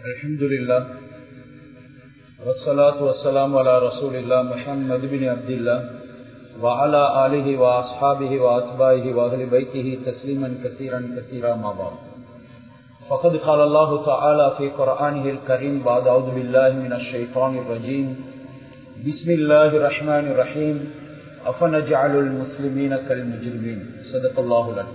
الحمد لله والصلاة والسلام على رسول الله محمد بن عبد الله وعلى آله وأصحابه وأتباعه وأهل بيته تسليما كثيرا كثيرا ما بعد فقد قال الله تعالى في قرآنه الكريم بعد أعوذ بالله من الشيطان الرجيم بسم الله الرحمن الرحيم أفنجعل المسلمين كالمجرمين صدق الله لنا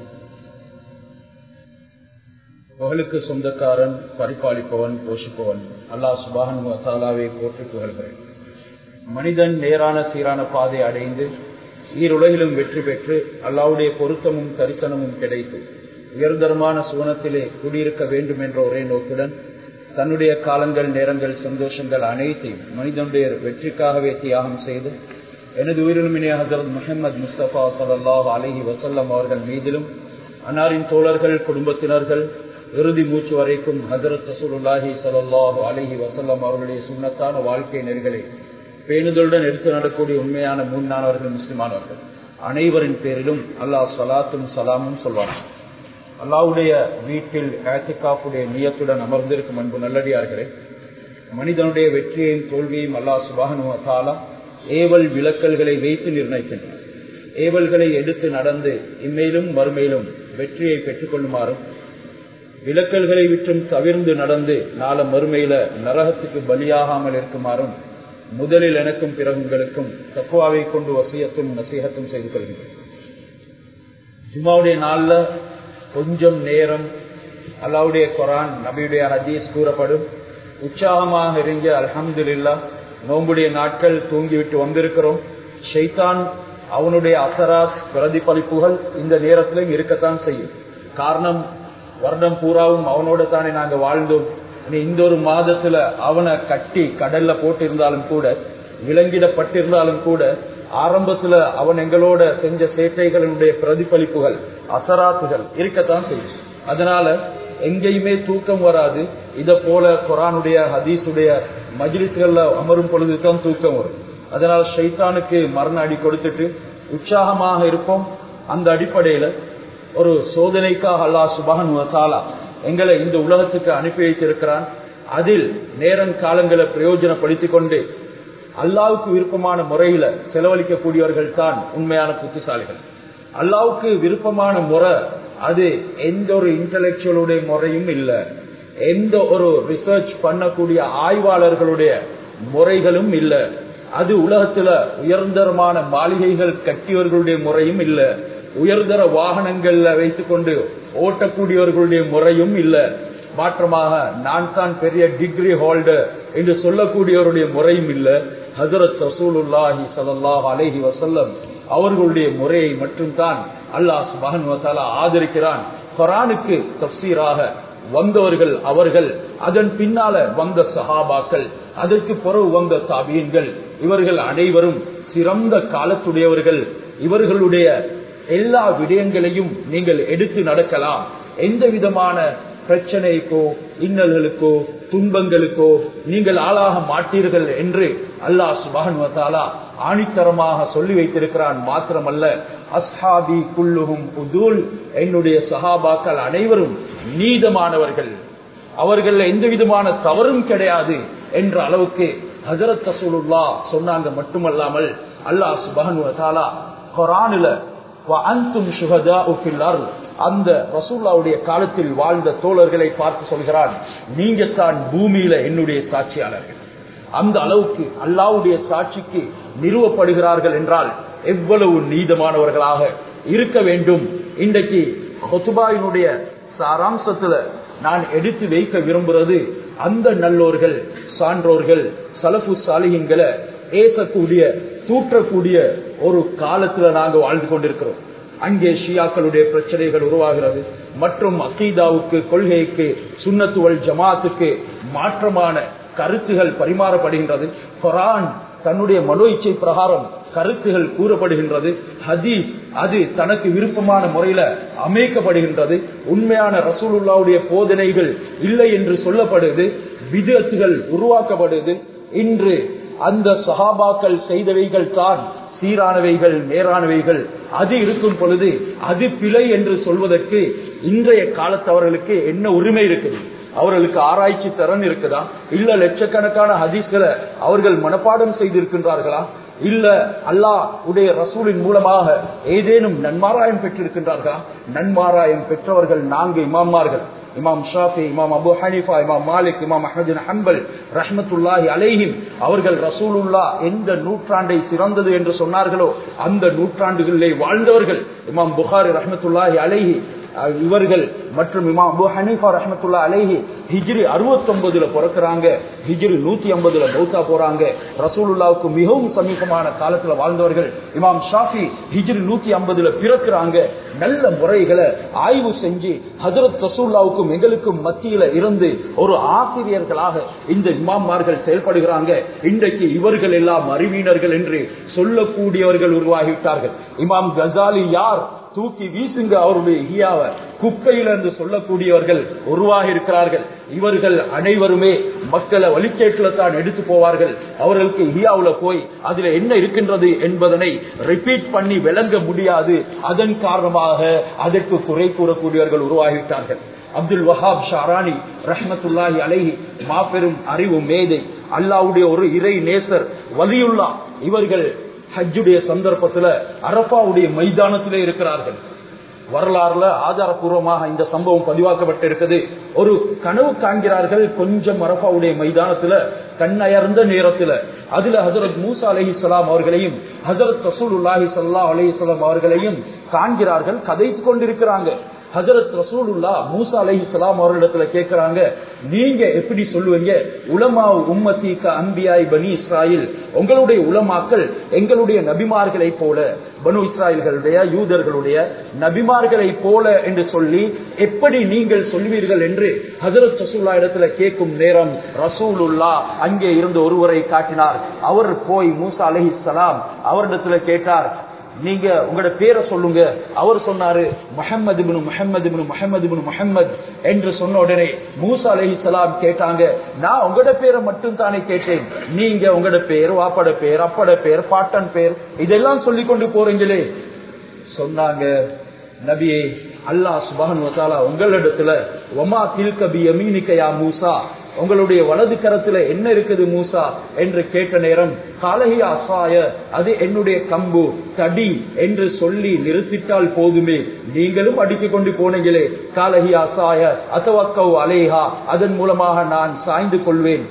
புகழுக்கு சொந்தக்காரன் பரிபாலிப்பவன் போஷிப்பவன் அல்லாஹ் சுபான் தாலாவை போற்றி புகழ்கிறேன் மனிதன் நேரான சீரான பாதை அடைந்து ஈருலகிலும் வெற்றி பெற்று அல்லாவுடைய பொருத்தமும் தரிசனமும் கிடைத்து உயர்தரமான சுவனத்திலே குடியிருக்க வேண்டும் என்ற ஒரே நோக்குடன் தன்னுடைய காலங்கள் நேரங்கள் சந்தோஷங்கள் அனைத்தையும் மனிதனுடைய வெற்றிக்காகவே தியாகம் செய்து எனது உயிரிலுமினிய ஹசரத் முகமது முஸ்தபா சல்லாஹ் அலஹி வசல்லம் அவர்கள் மீதிலும் அன்னாரின் தோழர்கள் குடும்பத்தினர்கள் இறுதி மூச்சு வரைக்கும் ஹசரத் ரசூலுல்லாஹி சல்லாஹு அலஹி வசல்லம் அவர்களுடைய சுண்ணத்தான வாழ்க்கை நெறிகளை பேணுதலுடன் எடுத்து நடக்கூடிய உண்மையான முன்னானவர்கள் முஸ்லிமானவர்கள் அனைவரின் பேரிலும் அல்லாஹ் சலாத்தும் சலாமும் சொல்வார்கள் அல்லாவுடைய வீட்டில் ஆத்திகாப்புடைய நியத்துடன் அமர்ந்திருக்கும் அன்பு நல்லடியார்களே மனிதனுடைய வெற்றியையும் தோல்வியையும் அல்லாஹ் சுபாகனுவத்தாலா ஏவல் விளக்கல்களை வைத்து நிர்ணயிக்கின்றன ஏவல்களை எடுத்து நடந்து இம்மையிலும் மறுமையிலும் வெற்றியை பெற்றுக் கொள்ளுமாறும் விளக்கல்களை விற்றும் தவிர்ந்து நடந்து நாள மறுமையில நரகத்துக்கு பலியாகாமல் இருக்குமாறும் முதலில் எனக்கும் பிறகு உங்களுக்கும் தக்குவாவை கொண்டு வசியத்தும் நசீகத்தும் செய்து கொள்கின்றேன் ஜுமாவுடைய நாள்ல கொஞ்சம் நேரம் அல்லாவுடைய குரான் நபியுடைய ஹதீஸ் கூறப்படும் உற்சாகமாக இருங்க அலமது இல்லா நோம்புடைய நாட்கள் தூங்கிவிட்டு வந்திருக்கிறோம் ஷைத்தான் அவனுடைய அசராத் பிரதிபலிப்புகள் இந்த நேரத்திலும் இருக்கத்தான் செய்யும் காரணம் வருடம் பூராவும் அவனோட தானே நாங்க வாழ்ந்தோம் இந்த ஒரு மாதத்துல அவனை கட்டி கடல்ல போட்டு இருந்தாலும் கூட விலங்கிடப்பட்டிருந்தாலும் கூட ஆரம்பத்துல அவன் எங்களோட செஞ்ச சேட்டைகளினுடைய பிரதிபலிப்புகள் அசராத்துகள் இருக்கத்தான் செய்யும் அதனால எங்கேயுமே தூக்கம் வராது இத போல குரானுடைய ஹதீஸுடைய மஜிலிஸ்கள்ல அமரும் பொழுதுதான் தூக்கம் வரும் அதனால ஷைத்தானுக்கு மரண அடி கொடுத்துட்டு உற்சாகமாக இருப்போம் அந்த அடிப்படையில ஒரு சோதனைக்காக அல்லா சுபான் வசாலா எங்களை இந்த உலகத்துக்கு அனுப்பி வைத்திருக்கிறான் அதில் நேரம் காலங்களை பிரயோஜனப்படுத்திக் கொண்டு அல்லாவுக்கு விருப்பமான முறையில செலவழிக்கக்கூடியவர்கள் தான் உண்மையான புத்திசாலிகள் அல்லாவுக்கு விருப்பமான முறை அது எந்த ஒரு இன்டலெக்சுவலுடைய முறையும் இல்லை எந்த ஒரு ரிசர்ச் பண்ணக்கூடிய ஆய்வாளர்களுடைய முறைகளும் இல்லை அது உலகத்துல உயர்ந்தரமான மாளிகைகள் கட்டியவர்களுடைய முறையும் இல்லை உயர்தர வாகனங்கள்ல வைத்துக் கொண்டு ஓட்டக்கூடியவர்களுடைய முறையும் இல்லை மாற்றமாக நான் தான் பெரிய டிகிரி ஹோல்டர் என்று சொல்லக்கூடியவருடைய முறையும் இல்லை ஹசரத் ரசூலுல்லாஹி சல்லாஹ் அலஹி வசல்லம் அவர்களுடைய முறையை மட்டும் தான் அல்லாஹ் சுபஹன் வசாலா ஆதரிக்கிறான் குரானுக்கு தப்சீராக வந்தவர்கள் அவர்கள் அதன் பின்னால வந்த சஹாபாக்கள் அதற்கு பிறகு வந்த தாபியன்கள் இவர்கள் அனைவரும் சிறந்த காலத்துடையவர்கள் இவர்களுடைய எல்லா விடயங்களையும் நீங்கள் எடுத்து நடக்கலாம் எந்த விதமான பிரச்சனைக்கோ இன்னல்களுக்கோ துன்பங்களுக்கோ நீங்கள் ஆளாக மாட்டீர்கள் என்று அல்லாஹ் சுபான் வத்தாலா ஆணித்தரமாக சொல்லி வைத்திருக்கிறான் மாத்திரமல்ல அஸ்ஹாபி குல்லுகும் புதூல் என்னுடைய சஹாபாக்கள் அனைவரும் நீதமானவர்கள் அவர்கள் எந்த விதமான தவறும் கிடையாது என்ற அளவுக்கு ஹசரத் ரசூலுல்லா சொன்னாங்க மட்டுமல்லாமல் அல்லாஹ் சுபான் வத்தாலா குரானில அந்த ரசூல்லாவுடைய காலத்தில் வாழ்ந்த தோழர்களை பார்த்து சொல்கிறான் நீங்க தான் பூமியில என்னுடைய சாட்சியாளர்கள் அந்த அளவுக்கு அல்லாவுடைய சாட்சிக்கு நிறுவப்படுகிறார்கள் என்றால் எவ்வளவு நீதமானவர்களாக இருக்க வேண்டும் இன்றைக்கு ஹொசுபாயினுடைய சாராம்சத்துல நான் எடுத்து வைக்க விரும்புறது அந்த நல்லோர்கள் சான்றோர்கள் சலபு சாலிகளை ஏசக்கூடிய தூற்றக்கூடிய ஒரு காலத்துல நாங்க வாழ்ந்து கொண்டிருக்கிறோம் அங்கே ஷியாக்களுடைய பிரச்சனைகள் உருவாகிறது மற்றும் அக்கீதாவுக்கு கொள்கைக்கு சுண்ணத்துவல் ஜமாத்துக்கு மாற்றமான கருத்துகள் பரிமாறப்படுகின்றது குரான் தன்னுடைய மனோ இச்சை பிரகாரம் கருத்துகள் கூறப்படுகின்றது ஹதீஸ் அது தனக்கு விருப்பமான முறையில அமைக்கப்படுகின்றது உண்மையான ரசூலுல்லாவுடைய போதனைகள் இல்லை என்று சொல்லப்படுது விதத்துகள் உருவாக்கப்படுது இன்று அந்த சகாபாக்கள் செய்தவைகள் தான் சீரானவைகள் நேரானவைகள் அது இருக்கும் பொழுது அது பிழை என்று சொல்வதற்கு இன்றைய காலத்தவர்களுக்கு என்ன உரிமை இருக்குது அவர்களுக்கு ஆராய்ச்சி திறன் இருக்குதா இல்ல லட்சக்கணக்கான ஹதீஸ்களை அவர்கள் மனப்பாடம் செய்திருக்கின்றார்களா இல்ல அல்லாஹ் உடைய ரசூலின் மூலமாக ஏதேனும் நன்மாராயம் பெற்றிருக்கின்றார்களா நன்மாராயம் பெற்றவர்கள் நான்கு இமாமார்கள் இமாம் ஷாஃபி இமாம் அபு ஹனிஃபா இமாம் மாலிக் இமாம் அஹமது ஹம்பல் ரஹ்மத்துல்லாஹி அலைஹிம் அவர்கள் ரசூலுல்லா எந்த நூற்றாண்டை சிறந்தது என்று சொன்னார்களோ அந்த நூற்றாண்டுகளிலே வாழ்ந்தவர்கள் இமாம் புகாரி ரஹ்மத்துல்லாஹி அலைஹி இவர்கள் மற்றும் இமாம் அபு ஹனீஃபா ரஹமத்துல்லா அலைஹி ஹிஜ்ரி அறுபத்தி ஒன்பதுல பிறக்கிறாங்க ஹிஜ்ரி நூத்தி ஐம்பதுல மௌத்தா போறாங்க ரசூலுல்லாவுக்கு மிகவும் சமீபமான காலத்துல வாழ்ந்தவர்கள் இமாம் ஷாஃபி ஹிஜ்ரி நூத்தி ஐம்பதுல பிறக்கிறாங்க நல்ல முறைகளை ஆய்வு செஞ்சு ஹசரத் ரசூல்லாவுக்கும் எங்களுக்கும் மத்தியில இருந்து ஒரு ஆசிரியர்களாக இந்த இமாமார்கள் செயல்படுகிறாங்க இன்றைக்கு இவர்கள் எல்லாம் அறிவியினர்கள் என்று சொல்லக்கூடியவர்கள் உருவாகிவிட்டார்கள் இமாம் கசாலி யார் தூக்கி வீசுங்க அவருடைய ஹியாவ குப்பையில் என்று சொல்லக்கூடியவர்கள் உருவாகி இருக்கிறார்கள் இவர்கள் அனைவருமே மக்களை வழிகேட்டுல தான் எடுத்து போவார்கள் அவர்களுக்கு ஹியாவுல போய் அதுல என்ன இருக்கின்றது என்பதனை ரிப்பீட் பண்ணி விளங்க முடியாது அதன் காரணமாக அதற்கு குறை கூறக்கூடியவர்கள் உருவாகிவிட்டார்கள் அப்துல் வஹாப் ஷாரானி ரஹமத்துல்லாஹி அலைஹி மாபெரும் அறிவு மேதை அல்லாவுடைய ஒரு இறை நேசர் வலியுல்லா இவர்கள் ஹஜ்ஜுடைய சந்தர்ப்பத்துல அரபாவுடைய மைதானத்திலே இருக்கிறார்கள் வரலாறுல ஆதாரபூர்வமாக இந்த சம்பவம் பதிவாக்கப்பட்டிருக்குது ஒரு கனவு காண்கிறார்கள் கொஞ்சம் அரபாவுடைய மைதானத்துல கண்ணயர்ந்த நேரத்துல அதுல ஹசரத் மூசா அலஹி சலாம் அவர்களையும் ஹசரத் ரசூலுல்லாஹி சல்லா அலஹி சலாம் அவர்களையும் காண்கிறார்கள் கதைத்து கொண்டிருக்கிறாங்க ஹசரத் ரசூலுல்லா மூசா அலஹி சலாம் அவர்களிடத்துல கேட்கிறாங்க நீங்க எப்படி சொல்லுவீங்க உலமா உம்மத்திக்க அம்பியாய் பனி இஸ்ராயில் உங்களுடைய உலமாக்கள் எங்களுடைய நபிமார்களை போல பனு இஸ்ராயல்களுடைய யூதர்களுடைய நபிமார்களை போல என்று சொல்லி எப்படி நீங்கள் சொல்வீர்கள் என்று ஹசரத் ரசூல்லா இடத்துல கேட்கும் நேரம் ரசூலுல்லா அங்கே இருந்து ஒருவரை காட்டினார் அவர் போய் மூசா அலஹி சலாம் அவரிடத்துல கேட்டார் நீங்க உங்களோட பேரை சொல்லுங்க அவர் சொன்னாரு முஹம்மது பின் முஹம்மது பின் முஹம்மது பின் முஹம்மது என்று சொன்ன உடனே மூசா அலஹி சலாம் கேட்டாங்க நான் உங்களோட பேரை மட்டும் தானே கேட்டேன் நீங்க உங்களோட பேர் வாப்பட பேர் அப்பட பேர் பாட்டன் பேர் இதெல்லாம் சொல்லி கொண்டு போறீங்களே சொன்னாங்க நபியே அல்லாஹ் சுபான் வசாலா உங்களிடத்துல ஒமா தில்கபி யமீனிக்கையா மூசா உங்களுடைய வலது கரத்துல என்ன இருக்குது மூசா என்று கேட்ட நேரம் காலகி அசாய அது என்னுடைய கம்பு தடி என்று சொல்லி நிறுத்திட்டால் போதுமே நீங்களும் அடித்துக் கொண்டு போனீங்களே காலகி அசாய அத்தவக்கவ் அலேஹா அதன் மூலமாக நான் சாய்ந்து கொள்வேன்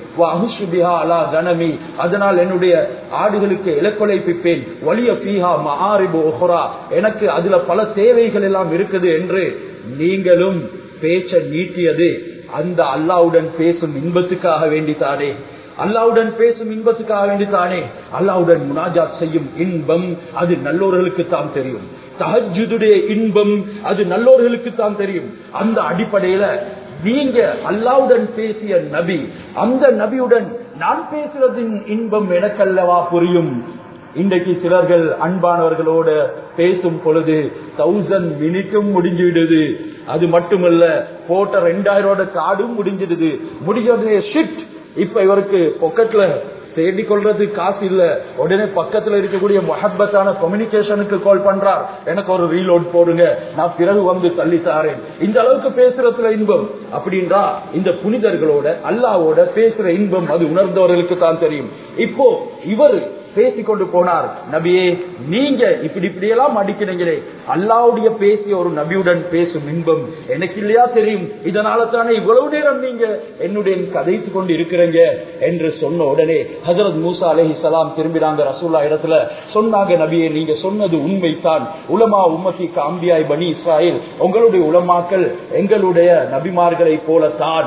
அலா கனமி அதனால் என்னுடைய ஆடுகளுக்கு இலக்கொலைப்பிப்பேன் வலிய பீஹா மஹாரிபு ஒஹரா எனக்கு அதுல பல தேவைகள் எல்லாம் இருக்குது என்று நீங்களும் பேச்ச நீட்டியது அந்த அல்லாவுடன் பேசும் இன்பத்துக்காக வேண்டித்தானே அல்லாவுடன் பேசும் இன்பத்துக்காக வேண்டித்தானே அல்லாவுடன் முனாஜாத் செய்யும் இன்பம் அது நல்லோர்களுக்கு தான் தெரியும் தஹஜுடைய இன்பம் அது நல்லோர்களுக்கு தான் தெரியும் அந்த அடிப்படையில நீங்க அல்லாவுடன் பேசிய நபி அந்த நபியுடன் நான் பேசுறதின் இன்பம் எனக்கல்லவா புரியும் இன்றைக்கு சிலர்கள் அன்பானவர்களோட பேசும் பொழுது தௌசண்ட் மினிட்டும் முடிஞ்சிடுது அது மட்டுமல்ல போட்ட ரெண்டாயிரம் காடும் முடிஞ்சிடுது முடிஞ்ச ஷிட் இப்ப இவருக்கு பொக்கெட்ல தேடி கொள்றது காசு இல்ல உடனே பக்கத்துல இருக்கக்கூடிய மொஹப்பத்தான கம்யூனிகேஷனுக்கு கால் பண்றார் எனக்கு ஒரு ரீலோட் போடுங்க நான் பிறகு வந்து தள்ளி தாரேன் இந்த அளவுக்கு பேசுறதுல இன்பம் அப்படின்றா இந்த புனிதர்களோட அல்லாவோட பேசுற இன்பம் அது உணர்ந்தவர்களுக்கு தான் தெரியும் இப்போ இவர் பேசிக்கொண்டு போனார் நபியே நீங்க இப்படி இப்படி எல்லாம் அடிக்கிறீங்களே அல்லாவுடைய பேசிய ஒரு நபியுடன் பேசும் இன்பம் எனக்கு இல்லையா தெரியும் இதனால தானே இவ்வளவு நேரம் நீங்க என்னுடைய கதைத்து கொண்டு இருக்கிறீங்க என்று சொன்ன உடனே ஹசரத் மூசா அலஹி சலாம் திரும்பினாங்க ரசூல்லா இடத்துல சொன்னாங்க நபியே நீங்க சொன்னது உண்மைதான் உலமா உம்மசிக்கு அம்பியாய் பனி இஸ்ராயில் உங்களுடைய உலமாக்கள் எங்களுடைய நபிமார்களை போலத்தான்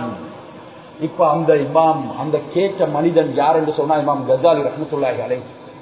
இப்ப அந்த இமாம் அந்த கேட்ட மனிதன் யார் என்று சொன்னா இமாம் கசாலி ரஹமத்துல்லாஹி அலை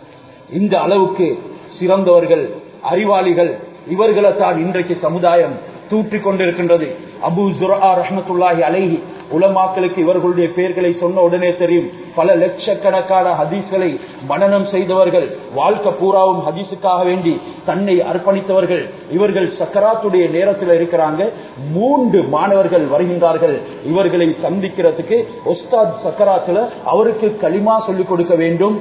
இந்த அளவுக்கு சிறந்தவர்கள் அறிவாளிகள் இவர்களை தான் இன்றைக்கு சமுதாயம் தூற்றிக் கொண்டிருக்கின்றது அபு ஜுரா ரஹமத்துல்லாஹி அலைஹி உலமாக்களுக்கு இவர்களுடைய பெயர்களை சொன்ன உடனே தெரியும் பல லட்சக்கணக்கான ஹதீஸ்களை மனநம் செய்தவர்கள் வாழ்க்கை பூராவும் ஹதீஸுக்காக வேண்டி தன்னை அர்ப்பணித்தவர்கள் இவர்கள் சக்கராத்துடைய நேரத்தில் இருக்கிறாங்க மூன்று மாணவர்கள் வருகின்றார்கள் இவர்களை சந்திக்கிறதுக்கு ஒஸ்தாத் சக்கராத்துல அவருக்கு களிமா சொல்லிக் கொடுக்க வேண்டும்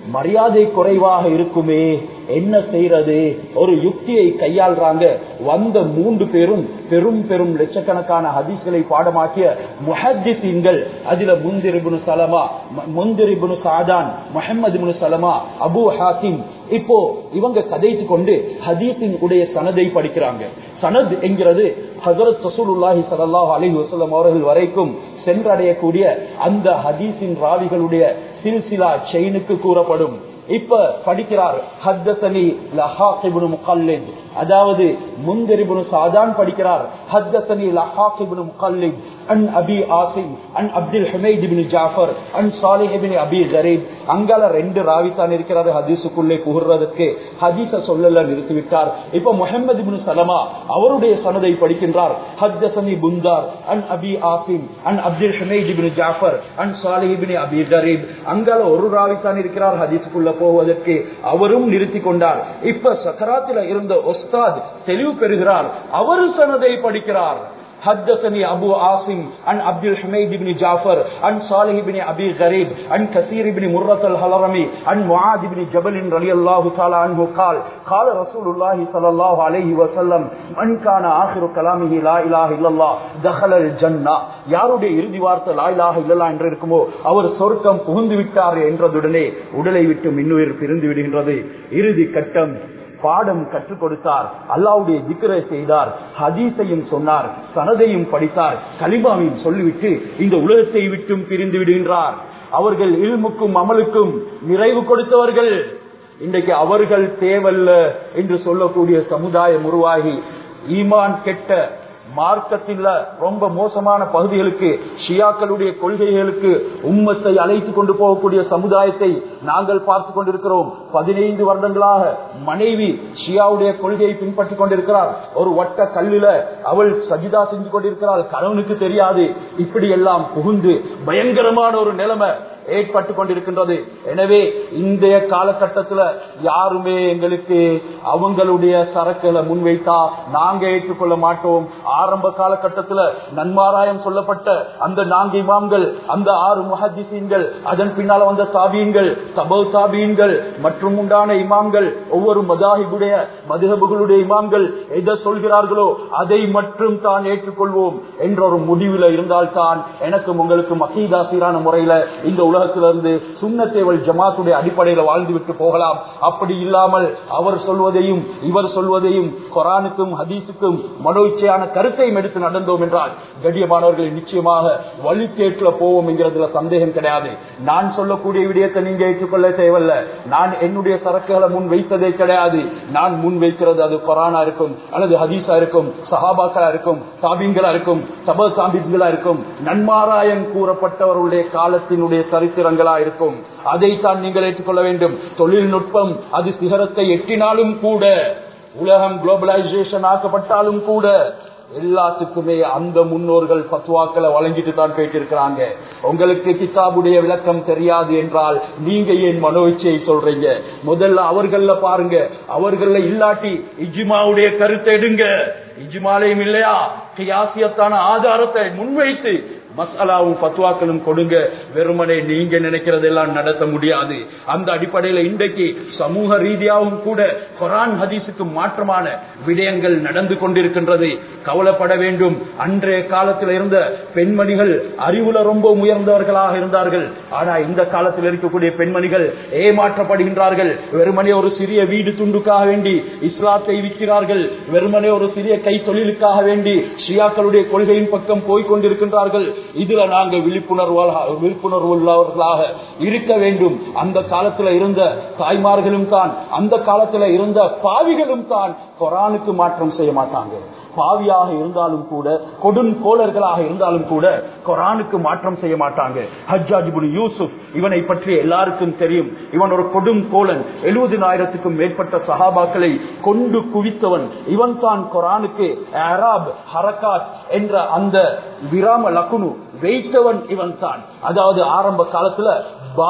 மரியாதை குறைவாக இருக்குமே என்ன செய்யறது ஒரு யுக்தியை கையாள்றாங்க வந்த மூன்று பேரும் பெரும் பெரும் லட்சக்கணக்கான ஹதீஸ்களை பாடமாக்கிய முஹத்திசீன்கள் அதுல முந்திரிபுனு சலமா முந்திரிபுனு சாதான் முஹம்மது சலமா அபு ஹாசிம் இப்போ இவங்க கதைத்து கொண்டு ஹதீஸின் உடைய சனதை படிக்கிறாங்க சனத் என்கிறது ஹசரத் ரசூலுல்லாஹி ஸல்லல்லாஹு அலைஹி வஸல்லம் அவர்கள் வரைக்கும் சென்றடையக்கூடிய அந்த ஹதீஸின் ராவிகளுடைய சில்சிலா செயினுக்கு கூறப்படும் இப்ப படிக்கிறார் ஹத்தசனி லஹாக் இப்னு முகல்லித் அதாவது முன்தரிபுனு சாதான் படிக்கிறார் ஹத்தசனி லஹாக் இப்னு முகல்லித் அன் அபி ஆசிம் அன் அப்துல் ஹமீத் இப்னு ஜாஃபர் அன் சாலிஹ் இப்னு அபி ஜரீப் அங்கால ரெண்டு ராவி தான் இருக்கிறார் ஹதீஸுக்குள்ளே புகுறதுக்கு ஹதீஸ சொல்லல நிறுத்திவிட்டார் இப்ப முஹம்மது இப்னு சலமா அவருடைய சனதை படிக்கின்றார் ஹத்தசனி புந்தார் அன் அபி ஆசிம் அன் அப்துல் ஹமீத் இப்னு ஜாஃபர் அன் சாலிஹ் இப்னு அபி ஜரீப் அங்கால ஒரு ராவி தான் இருக்கிறார் ஹதீஸுக்குள்ள போவதற்கு அவரும் நிறுத்தி கொண்டார் இப்ப சக்கராத்தில் இருந்த ஒஸ்தாத் தெளிவு பெறுகிறார் அவரு சனதை படிக்கிறார் حدثني أبو عاصم عن عبد الحميد بن جعفر عن صالح بن أبي غريب عن كثير بن مرة الهلرمي عن معاذ بن جبل رضي الله تعالى عنه قال قال رسول الله صلى الله عليه وسلم من كان آخر كلامه لا إله إلا الله دخل الجنة யாருடைய இறுதி வார்த்தை லா இலாஹ இல்லல்லா என்று இருக்குமோ அவர் சொர்க்கம் புகுந்து விட்டார் என்றதுடனே உடலை விட்டு மின்னுயிர் பிரிந்து விடுகின்றது இறுதி கட்டம் பாடம் கற்றுக் கொடுத்தார் அல்லாவுடைய திக்கரை செய்தார் ஹதீஸையும் சொன்னார் சனதையும் படித்தார் கலிமாவையும் சொல்லிவிட்டு இந்த உலகத்தை விட்டும் பிரிந்து விடுகின்றார் அவர்கள் இல்முக்கும் அமலுக்கும் நிறைவு கொடுத்தவர்கள் இன்றைக்கு அவர்கள் தேவல்ல என்று சொல்லக்கூடிய சமுதாயம் உருவாகி ஈமான் கெட்ட மார்க்கத்தில் ரொம்ப மோசமான பகுதிகளுக்கு ஷியாக்களுடைய கொள்கைகளுக்கு உம்மத்தை அழைத்து கொண்டு போகக்கூடிய சமுதாயத்தை நாங்கள் பார்த்து கொண்டிருக்கிறோம் பதினைந்து வருடங்களாக மனைவி ஷியாவுடைய கொள்கையை பின்பற்றி கொண்டிருக்கிறார் ஒரு வட்ட கல்லுல அவள் சஜிதா செஞ்சு கொண்டிருக்கிறாள் கணவனுக்கு தெரியாது இப்படி எல்லாம் புகுந்து பயங்கரமான ஒரு நிலைமை ஏற்பட்டு கொண்டிருக்கின்றது எனவே இன்றைய காலகட்டத்தில் யாருமே எங்களுக்கு அவங்களுடைய சரக்குகளை முன்வைத்தா நாங்க ஏற்றுக்கொள்ள மாட்டோம் ஆரம்ப காலகட்டத்தில் நன்மாராயம் சொல்லப்பட்ட அந்த நான்கு இமாம்கள் அந்த ஆறு முஹத்திசீன்கள் அதன் பின்னால வந்த தாபீன்கள் தபவ் தாபீன்கள் மற்றும் உண்டான இமாம்கள் ஒவ்வொரு மதாஹிபுடைய மதுஹபுகளுடைய இமாம்கள் எதை சொல்கிறார்களோ அதை மட்டும் தான் ஏற்றுக்கொள்வோம் என்ற ஒரு முடிவில் இருந்தால்தான் எனக்கும் உங்களுக்கும் அகீதா சீரான முறையில இந்த உலகத்திலிருந்து சுண்ணத்தேவல் ஜமாத்துடைய அடிப்படையில் வாழ்ந்து விட்டு போகலாம் அப்படி இல்லாமல் அவர் சொல்வதையும் இவர் சொல்வதையும் குரானுக்கும் ஹதீஸுக்கும் மனோச்சையான கருத்தையும் எடுத்து நடந்தோம் என்றால் கடியமானவர்கள் நிச்சயமாக வழிகேட்டுல போவோம் என்கிறதுல சந்தேகம் கிடையாது நான் சொல்லக்கூடிய விடயத்தை நீங்க ஏற்றுக்கொள்ள தேவையில்ல நான் என்னுடைய சரக்குகளை முன் வைத்ததே கிடையாது நான் முன் வைக்கிறது அது கொரானா இருக்கும் அல்லது ஹதீஸா இருக்கும் சஹாபாக்களா இருக்கும் சாபிங்களா இருக்கும் தப சாபிங்களா இருக்கும் நன்மாராயம் கூறப்பட்டவர்களுடைய காலத்தினுடைய சரித்திரங்களா இருக்கும் அதைத்தான் நீங்கள் ஏற்றுக்கொள்ள வேண்டும் தொழில்நுட்பம் அது சிகரத்தை எட்டினாலும் கூட உலகம் குளோபலைசேஷன் ஆக்கப்பட்டாலும் கூட எல்லாத்துக்குமே அந்த முன்னோர்கள் பத்துவாக்களை வழங்கிட்டு தான் போயிட்டு உங்களுக்கு கிதாபுடைய விளக்கம் தெரியாது என்றால் நீங்க ஏன் மனோச்சையை சொல்றீங்க முதல்ல அவர்கள பாருங்க அவர்கள இல்லாட்டி இஜிமாவுடைய கருத்தை எடுங்க இஜிமாலையும் இல்லையா கியாசியத்தான ஆதாரத்தை முன்வைத்து மசாலாவும் பத்துவாக்களும் கொடுங்க வெறுமனே நீங்க நினைக்கிறதெல்லாம் நடத்த முடியாது அந்த அடிப்படையில இன்றைக்கு சமூக ரீதியாகவும் கூட குரான் ஹதீஸுக்கு மாற்றமான விடயங்கள் நடந்து கொண்டிருக்கின்றது கவலைப்பட வேண்டும் அன்றைய காலத்தில் இருந்த பெண்மணிகள் அறிவுல ரொம்ப உயர்ந்தவர்களாக இருந்தார்கள் ஆனா இந்த காலத்தில் இருக்கக்கூடிய பெண்மணிகள் ஏமாற்றப்படுகின்றார்கள் வெறுமனே ஒரு சிறிய வீடு துண்டுக்காக வேண்டி இஸ்லாத்தை விற்கிறார்கள் வெறுமனே ஒரு சிறிய கை தொழிலுக்காக வேண்டி ஷியாக்களுடைய கொள்கையின் பக்கம் போய்கொண்டிருக்கின்றார்கள் இதுல நாங்க விழிப்புணர்வு விழிப்புணர்வு உள்ளவர்களாக இருக்க வேண்டும் அந்த காலத்துல இருந்த தாய்மார்களும் தான் அந்த காலத்துல இருந்த பாவிகளும் தான் கொரானுக்கு மாற்றம் செய்ய மாட்டாங்க பாவியாக இருந்தாலும் கூட கொடும் கோளர்களாக இருந்தாலும் கூட கொரானுக்கு மாற்றம் செய்ய மாட்டாங்க ஹஜ்ஜாஜிபுல் யூசுப் இவனை பற்றி எல்லாருக்கும் தெரியும் இவன் ஒரு கொடும் கோலன் எழுபதினாயிரத்துக்கும் மேற்பட்ட சஹாபாக்களை கொண்டு குவித்தவன் இவன் தான் கொரானுக்கு அராப் ஹரகாத் என்ற அந்த விராம லக்குனு வைத்தவன் இவன் தான் அதாவது ஆரம்ப காலத்துல பா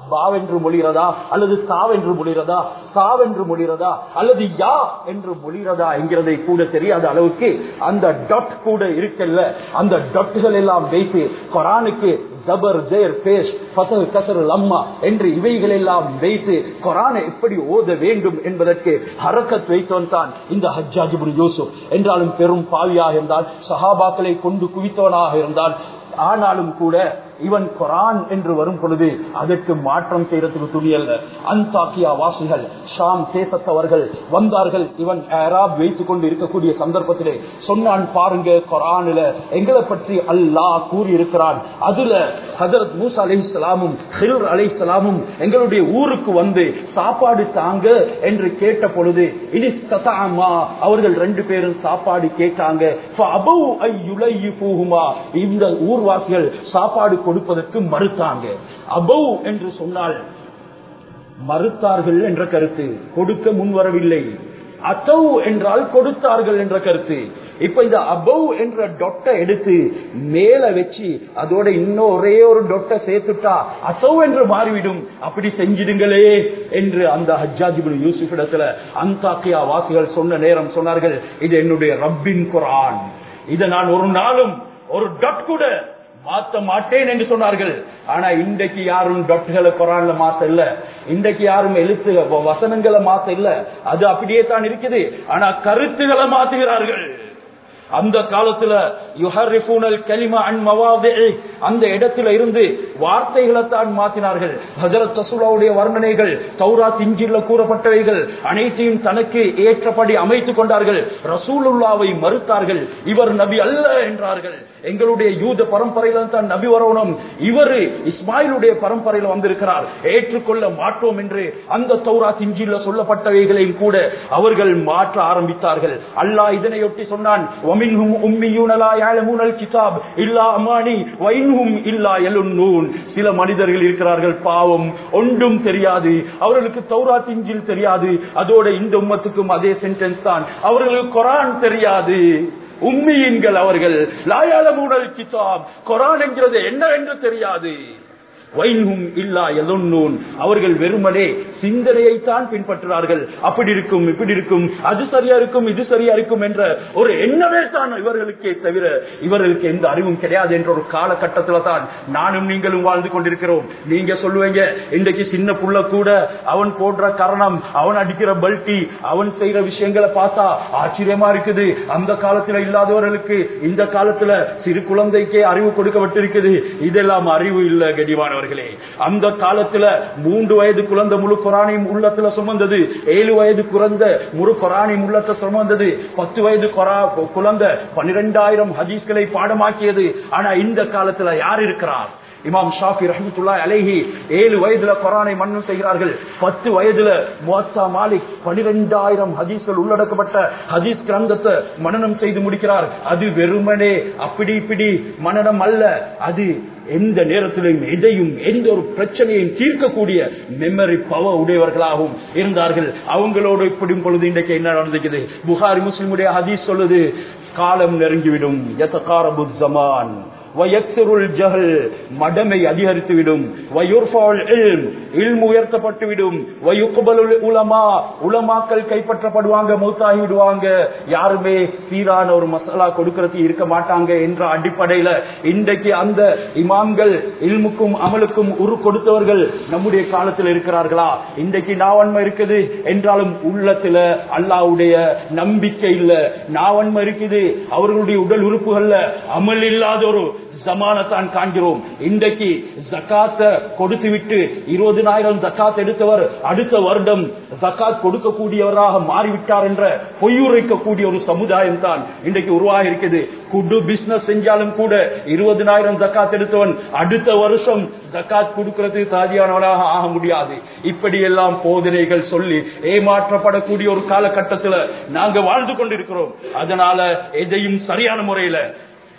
பாவென்று மொழிகிறதா அல்லது தாவென்று மொழிகிறதா சாவென்று மொழிகிறதா அல்லது யா என்று மொழிகிறதா என்கிறதை கூட தெரியாத அளவுக்கு அந்த டொட் கூட இருக்கல்ல அந்த டொட்டுகள் எல்லாம் வைத்து குரானுக்கு ஜபர் ஜெயர் பேஷ் ஃபசல் கசர் லம்மா என்று இவைகள் எல்லாம் வைத்து குரானை எப்படி ஓத வேண்டும் என்பதற்கு ஹரக்கத் வைத்தவன் தான் இந்த ஹஜ்ஜாஜிபுல் யூசுப் என்றாலும் பெரும் பாவியாக இருந்தால் சஹாபாக்களை கொண்டு குவித்தவனாக இருந்தால் ஆனாலும் கூட இவன் குரான் என்று வரும் பொழுது அதற்கு மாற்றம் செய்யறதுக்கு துணியல்ல அந்தாக்கியா வாசிகள் ஷாம் தேசத்தவர்கள் வந்தார்கள் இவன் ஏராப் வைத்துக் கொண்டு இருக்கக்கூடிய சந்தர்ப்பத்திலே சொன்னான் பாருங்க குரானில எங்களை பற்றி அல்லாஹ் கூறியிருக்கிறான் அதுல ஹசரத் மூசா அலை சலாமும் ஹிர் அலை சலாமும் எங்களுடைய ஊருக்கு வந்து சாப்பாடு தாங்க என்று கேட்ட பொழுது இனி அவர்கள் ரெண்டு பேரும் சாப்பாடு கேட்டாங்க இந்த ஊர்வாசிகள் சாப்பாடு கொடுப்பதற்கு மறுத்தாங்க அபௌ என்று சொன்னால் மறுத்தார்கள் என்ற கருத்து கொடுக்க முன்வரவில்லை அத்தௌ என்றால் கொடுத்தார்கள் என்ற கருத்து இப்ப இந்த அபவ் என்ற டொட்டை எடுத்து மேல வச்சு அதோட இன்னும் ஒரே ஒரு டொட்டை சேர்த்துட்டா அசௌ என்று மாறிவிடும் அப்படி செஞ்சிடுங்களே என்று அந்த ஹஜ்ஜாஜிபுல் யூசுப் இடத்துல அந்தாக்கியா வாசிகள் சொன்ன நேரம் சொன்னார்கள் இது என்னுடைய ரப்பின் குரான் இதை நான் ஒரு நாளும் ஒரு டொட் கூட மாத்த மாட்டேன் என்று சொன்னார்கள் ஆனா இன்றைக்கு யாரும் டொட்டுகளை குரான்ல மாத்த இல்ல இன்றைக்கு யாரும் எழுத்து வசனங்களை மாத்த இல்ல அது அப்படியே தான் இருக்குது ஆனா கருத்துகளை மாத்துகிறார்கள் அந்த காலத்துல யுஹரிஃபூனல் கலிமா அன் மவாதிஇ அந்த இடத்துல இருந்து வார்த்தைகளை தான் மாத்தினார்கள் ஹஜரத் ரசூலுடைய வர்ணனைகள் தௌராத் இஞ்சில்ல கூறப்பட்டவைகள் அனைத்தையும் தனக்கு ஏற்றபடி அமைத்துக் கொண்டார்கள் ரசூலுல்லாவை மறுத்தார்கள் இவர் நபி அல்ல என்றார்கள் எங்களுடைய யூத பரம்பரையில தான் நபி வரணும் இவரு இஸ்மாயிலுடைய பரம்பரையில் வந்திருக்கிறார் ஏற்றுக்கொள்ள மாட்டோம் என்று அந்த தௌராத் இஞ்சில்ல சொல்லப்பட்டவைகளையும் கூட அவர்கள் மாற்ற ஆரம்பித்தார்கள் அல்லாஹ் இதனையொட்டி சொன்னான் ومنهم أميون لا يعلمون الكتاب إلا أماني وإنهم إلا يلنون சில மனிதர்கள் இருக்கிறார்கள் பாவம் ஒன்றும் தெரியாது அவர்களுக்கு தௌராத் இஞ்சில் தெரியாது அதோட இந்த உம்மத்துக்கும் அதே சென்டென்ஸ் தான் அவர்களுக்கு குரான் தெரியாது உம்மியின்கள் அவர்கள் லாயாலமூடல் கிதாப் குரான் என்கிறது என்ன என்று தெரியாது வைன்ஹும் இல்லா எதொன்னூன் அவர்கள் வெறுமனே சிந்தனையைத்தான் பின்பற்றுகிறார்கள் அப்படி இருக்கும் இப்படி இருக்கும் அது சரியா இருக்கும் இது சரியா இருக்கும் என்ற ஒரு எண்ணமே தான் இவர்களுக்கே தவிர இவர்களுக்கு எந்த அறிவும் கிடையாது என்ற ஒரு காலகட்டத்தில் தான் நானும் நீங்களும் வாழ்ந்து கொண்டிருக்கிறோம் நீங்க சொல்லுவீங்க இன்றைக்கு சின்ன புள்ள கூட அவன் போடுற காரணம் அவன் அடிக்கிற பல்டி அவன் செய்யற விஷயங்களை பார்த்தா ஆச்சரியமா இருக்குது அந்த காலத்துல இல்லாதவர்களுக்கு இந்த காலத்துல சிறு குழந்தைக்கே அறிவு கொடுக்கப்பட்டிருக்குது இதெல்லாம் அறிவு இல்ல கடிவான அவர்களே அந்த காலத்துல மூன்று வயது குழந்தை முழு குரானையும் உள்ளத்துல சுமந்தது ஏழு வயது குழந்த முழு குரானையும் உள்ளத்தை சுமந்தது பத்து வயது குழந்தை பன்னிரெண்டாயிரம் ஹதீஸ்களை பாடமாக்கியது ஆனா இந்த காலத்துல யார் இருக்கிறார் இமாம் ஷாஃபி ரஹமத்துல்லா அலேஹி ஏழு வயதுல குரானை மன்னன் செய்கிறார்கள் பத்து வயதுல முவத்தா மாலிக் பனிரெண்டாயிரம் ஹதீஸ்கள் உள்ளடக்கப்பட்ட ஹதீஸ் கிரந்தத்தை மனனம் செய்து முடிக்கிறார் அது வெறுமனே அப்படி இப்படி மனநம் அல்ல அது எந்த நேரத்திலும் எதையும் எந்த ஒரு பிரச்சனையும் தீர்க்கக்கூடிய மெமரி பவர் உடையவர்களாகவும் இருந்தார்கள் அவங்களோடு இப்படும் பொழுது இன்றைக்கு என்ன நடந்துக்குது புகாரி முஸ்லிமுடைய ஹதீஸ் சொல்லுது காலம் நெருங்கிவிடும் எத்தகாரபு ஜமான் வயக்சருள் ஜஹல் மடமை அதிகரித்துவிடும் வயுர்ஃபால் இல்ம் இல்ம் உயர்த்தப்பட்டுவிடும் வயுக்குபலுல் உலமா உலமாக்கள் கைப்பற்றப்படுவாங்க மூத்தாகி விடுவாங்க யாருமே சீரான ஒரு மசாலா கொடுக்கறது இருக்க மாட்டாங்க என்ற அடிப்படையில இன்றைக்கு அந்த இமாம்கள் இல்முக்கும் அமலுக்கும் உரு கொடுத்தவர்கள் நம்முடைய காலத்தில் இருக்கிறார்களா இன்றைக்கு நாவன்மை இருக்குது என்றாலும் உள்ளத்துல அல்லாவுடைய நம்பிக்கை இல்ல நாவன்மை இருக்குது அவர்களுடைய உடல் உறுப்புகள்ல அமல் இல்லாத ஒரு ஜமானத்தான் காண்கிறோம் இன்றைக்கு ஜக்காத்த கொடுத்து விட்டு இருபதினாயிரம் ஜக்காத் எடுத்தவர் அடுத்த வருடம் ஜக்காத் கொடுக்கக்கூடியவராக மாறிவிட்டார் என்ற பொய்யுரைக்கக்கூடிய ஒரு சமுதாயம் தான் இன்றைக்கு உருவாகி இருக்குது குடு பிசினஸ் செஞ்சாலும் கூட இருபதினாயிரம் ஜக்காத் எடுத்தவன் அடுத்த வருஷம் ஜக்காத் கொடுக்கிறது தாதியானவனாக ஆக முடியாது இப்படி எல்லாம் போதனைகள் சொல்லி ஏமாற்றப்படக்கூடிய ஒரு காலகட்டத்தில் நாங்க வாழ்ந்து கொண்டிருக்கிறோம் அதனால எதையும் சரியான முறையில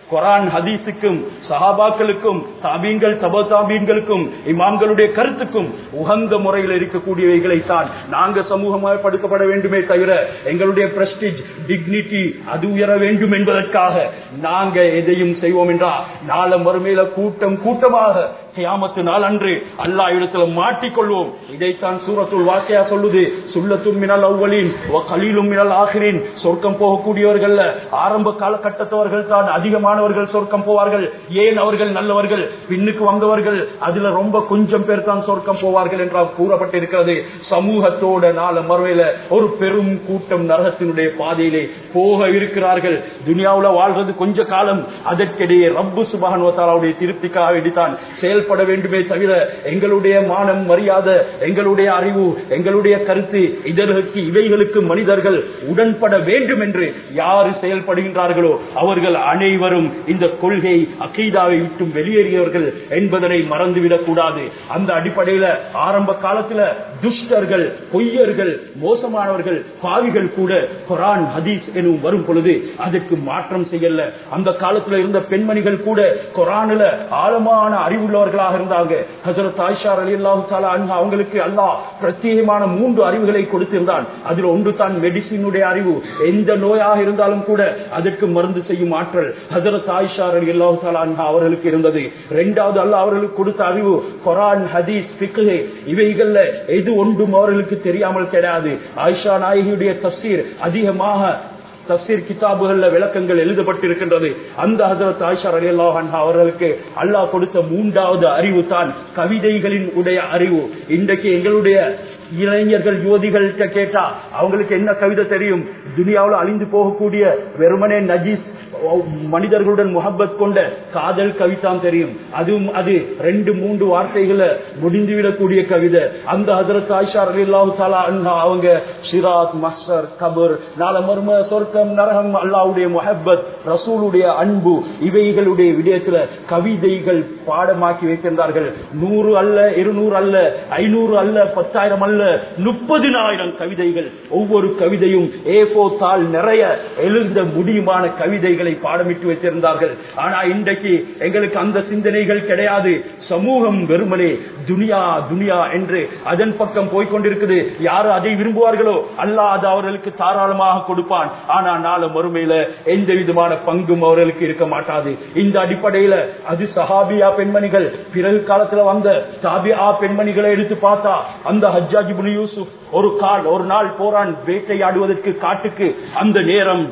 குரான் ஹதீஸுக்கும் சஹாபாக்களுக்கும் தாபீன்கள் தப தாபீன்களுக்கும் இமாம்களுடைய கருத்துக்கும் உகந்த முறையில் இருக்கக்கூடியவைகளை தான் நாங்க சமூகமாக படுத்தப்பட வேண்டுமே தவிர எங்களுடைய பிரஸ்டிஜ் டிக்னிட்டி அது உயர வேண்டும் என்பதற்காக நாங்க எதையும் செய்வோம் என்றா நாள மறுமையில கூட்டம் கூட்டமாக கியாமத்து நாள் அன்று அல்லா இடத்துல மாட்டிக்கொள்வோம் இதைத்தான் சூரத்துல் வாசியா சொல்லுது சுல்லத்தும் மினல் அவ்வளின் கலீலும் மினல் ஆகிறேன் சொர்க்கம் போகக்கூடியவர்கள் ஆரம்ப காலகட்டத்தவர்கள் தான் அதிகமானவர்கள் சொர்க்கம் போவார்கள் ஏன் அவர்கள் நல்லவர்கள் பின்னுக்கு வந்தவர்கள் அதுல ரொம்ப கொஞ்சம் பேர் தான் சொர்க்கம் போவார்கள் என்றால் கூறப்பட்டிருக்கிறது சமூகத்தோட நாள மறுவையில ஒரு பெரும் கூட்டம் நரகத்தினுடைய பாதையிலே போக இருக்கிறார்கள் துனியாவுல வாழ்றது கொஞ்ச காலம் அதற்கிடையே ரப்பு சுபானுவத்தாலாவுடைய திருப்திக்காக வேண்டித்தான் செயல்பட வேண்டுமே தவிர எங்களுடைய மானம் மரியாதை எங்களுடைய அறிவு எங்களுடைய கருத்து இதற்கு இவைகளுக்கு மனிதர்கள் உடன்பட வேண்டும் என்று யாரு செயல்படுகின்றார்களோ அவர்கள் அனைவரும் இந்த கொள்கை அகீதாவை விட்டும் வெளியேறியவர்கள் என்பதனை மறந்துவிடக் கூடாது அந்த அடிப்படையில ஆரம்ப காலத்துல துஷ்டர்கள் பொய்யர்கள் மோசமானவர்கள் பாவிகள் கூட குரான் ஹதீஸ் எனும் வரும் பொழுது அதற்கு மாற்றம் செய்யல அந்த காலத்துல இருந்த பெண்மணிகள் கூட குரானில ஆழமான அறிவுள்ளவர்களாக இருந்தாங்க ஹசரத் ஆயிஷார் அலி அல்லாஹு அவங்களுக்கு அல்லாஹ் பிரத்யேகமான மூன்று அறிவுகளை கொடுத்திருந்தான் அதில் ஒன்று தான் மெடிசினுடைய அறிவு எந்த நோயாக இருந்தாலும் கூட அதற்கு மருந்து செய்யும் ஆற்றல் ஹசரத் ஆயிஷார் அலி அல்லாஹு அவர்களுக்கு இருந்தது இரண்டாவது அல்லாஹ் அவர்களுக்கு கொடுத்த அறிவு குரான் ஹதீஸ் பிக்கு இவைகள்ல எது ஒன்றும் அவர்களுக்கு தெரியாமல் கிடையாது ஆயிஷா நாயகியுடைய தப்சீர் அதிகமாக தப்சீர் கிதாபுகள்ல விளக்கங்கள் எழுதப்பட்டிருக்கின்றது அந்த ஹசரத் ஆயிஷா அலி அல்லாஹ் அவர்களுக்கு அல்லாஹ் கொடுத்த மூன்றாவது அறிவு தான் கவிதைகளின் உடைய அறிவு இன்றைக்கு எங்களுடைய இளைஞர்கள் யுவதிகள்கிட்ட கேட்டா அவங்களுக்கு என்ன கவிதை தெரியும் துனியாவில் அழிந்து போகக்கூடிய வெறுமனே நஜீஸ் மனிதர்களுடன் முகப்பத் கொண்ட காதல் கவிதான் தெரியும் அதுவும் அது ரெண்டு மூன்று வார்த்தைகளை முடிந்துவிடக்கூடிய கவிதை அந்த ஹசரத் ஆயிஷா அலில்லாஹு தாலா அவங்க ஷிராத் மஸ்டர் கபர் நால மர்ம சொர்க்கம் நரகம் அல்லாவுடைய முஹப்பத் ரசூலுடைய அன்பு இவைகளுடைய விடயத்துல கவிதைகள் பாடமாக்கி வைக்கின்றார்கள் நூறு அல்ல இருநூறு அல்ல ஐநூறு அல்ல பத்தாயிரம் அல்ல முப்பதினாயிரம் கவிதைகள் ஒவ்வொரு கவிதையும் ஏபோ தாள் நிறைய எழுந்த முடியுமான கவிதைகளை பாடமிட்டு வைத்திருந்தார்கள் ஆனா இன்றைக்கு எங்களுக்கு அந்த சிந்தனைகள் கிடையாது சமூகம் வெறுமனே துனியா துனியா என்று அதன் பக்கம் போய்கொண்டிருக்குது யாரு அதை விரும்புவார்களோ அல்லாஹ் அது அவர்களுக்கு தாராளமாக கொடுப்பான் ஆனா நாள மறுமையில எந்த விதமான பங்கும் அவர்களுக்கு இருக்க மாட்டாது இந்த அடிப்படையில அது சஹாபியா பெண்மணிகள் பிறகு காலத்துல வந்த தாபியா பெண்மணிகளை எடுத்து பார்த்தா அந்த ஹஜ்ஜாஜி புனி யூசுப் ஒரு கால் ஒரு நாள் போரான் வேட்டையாடுவதற்கு காட்டுக்கு அந்த நேரம்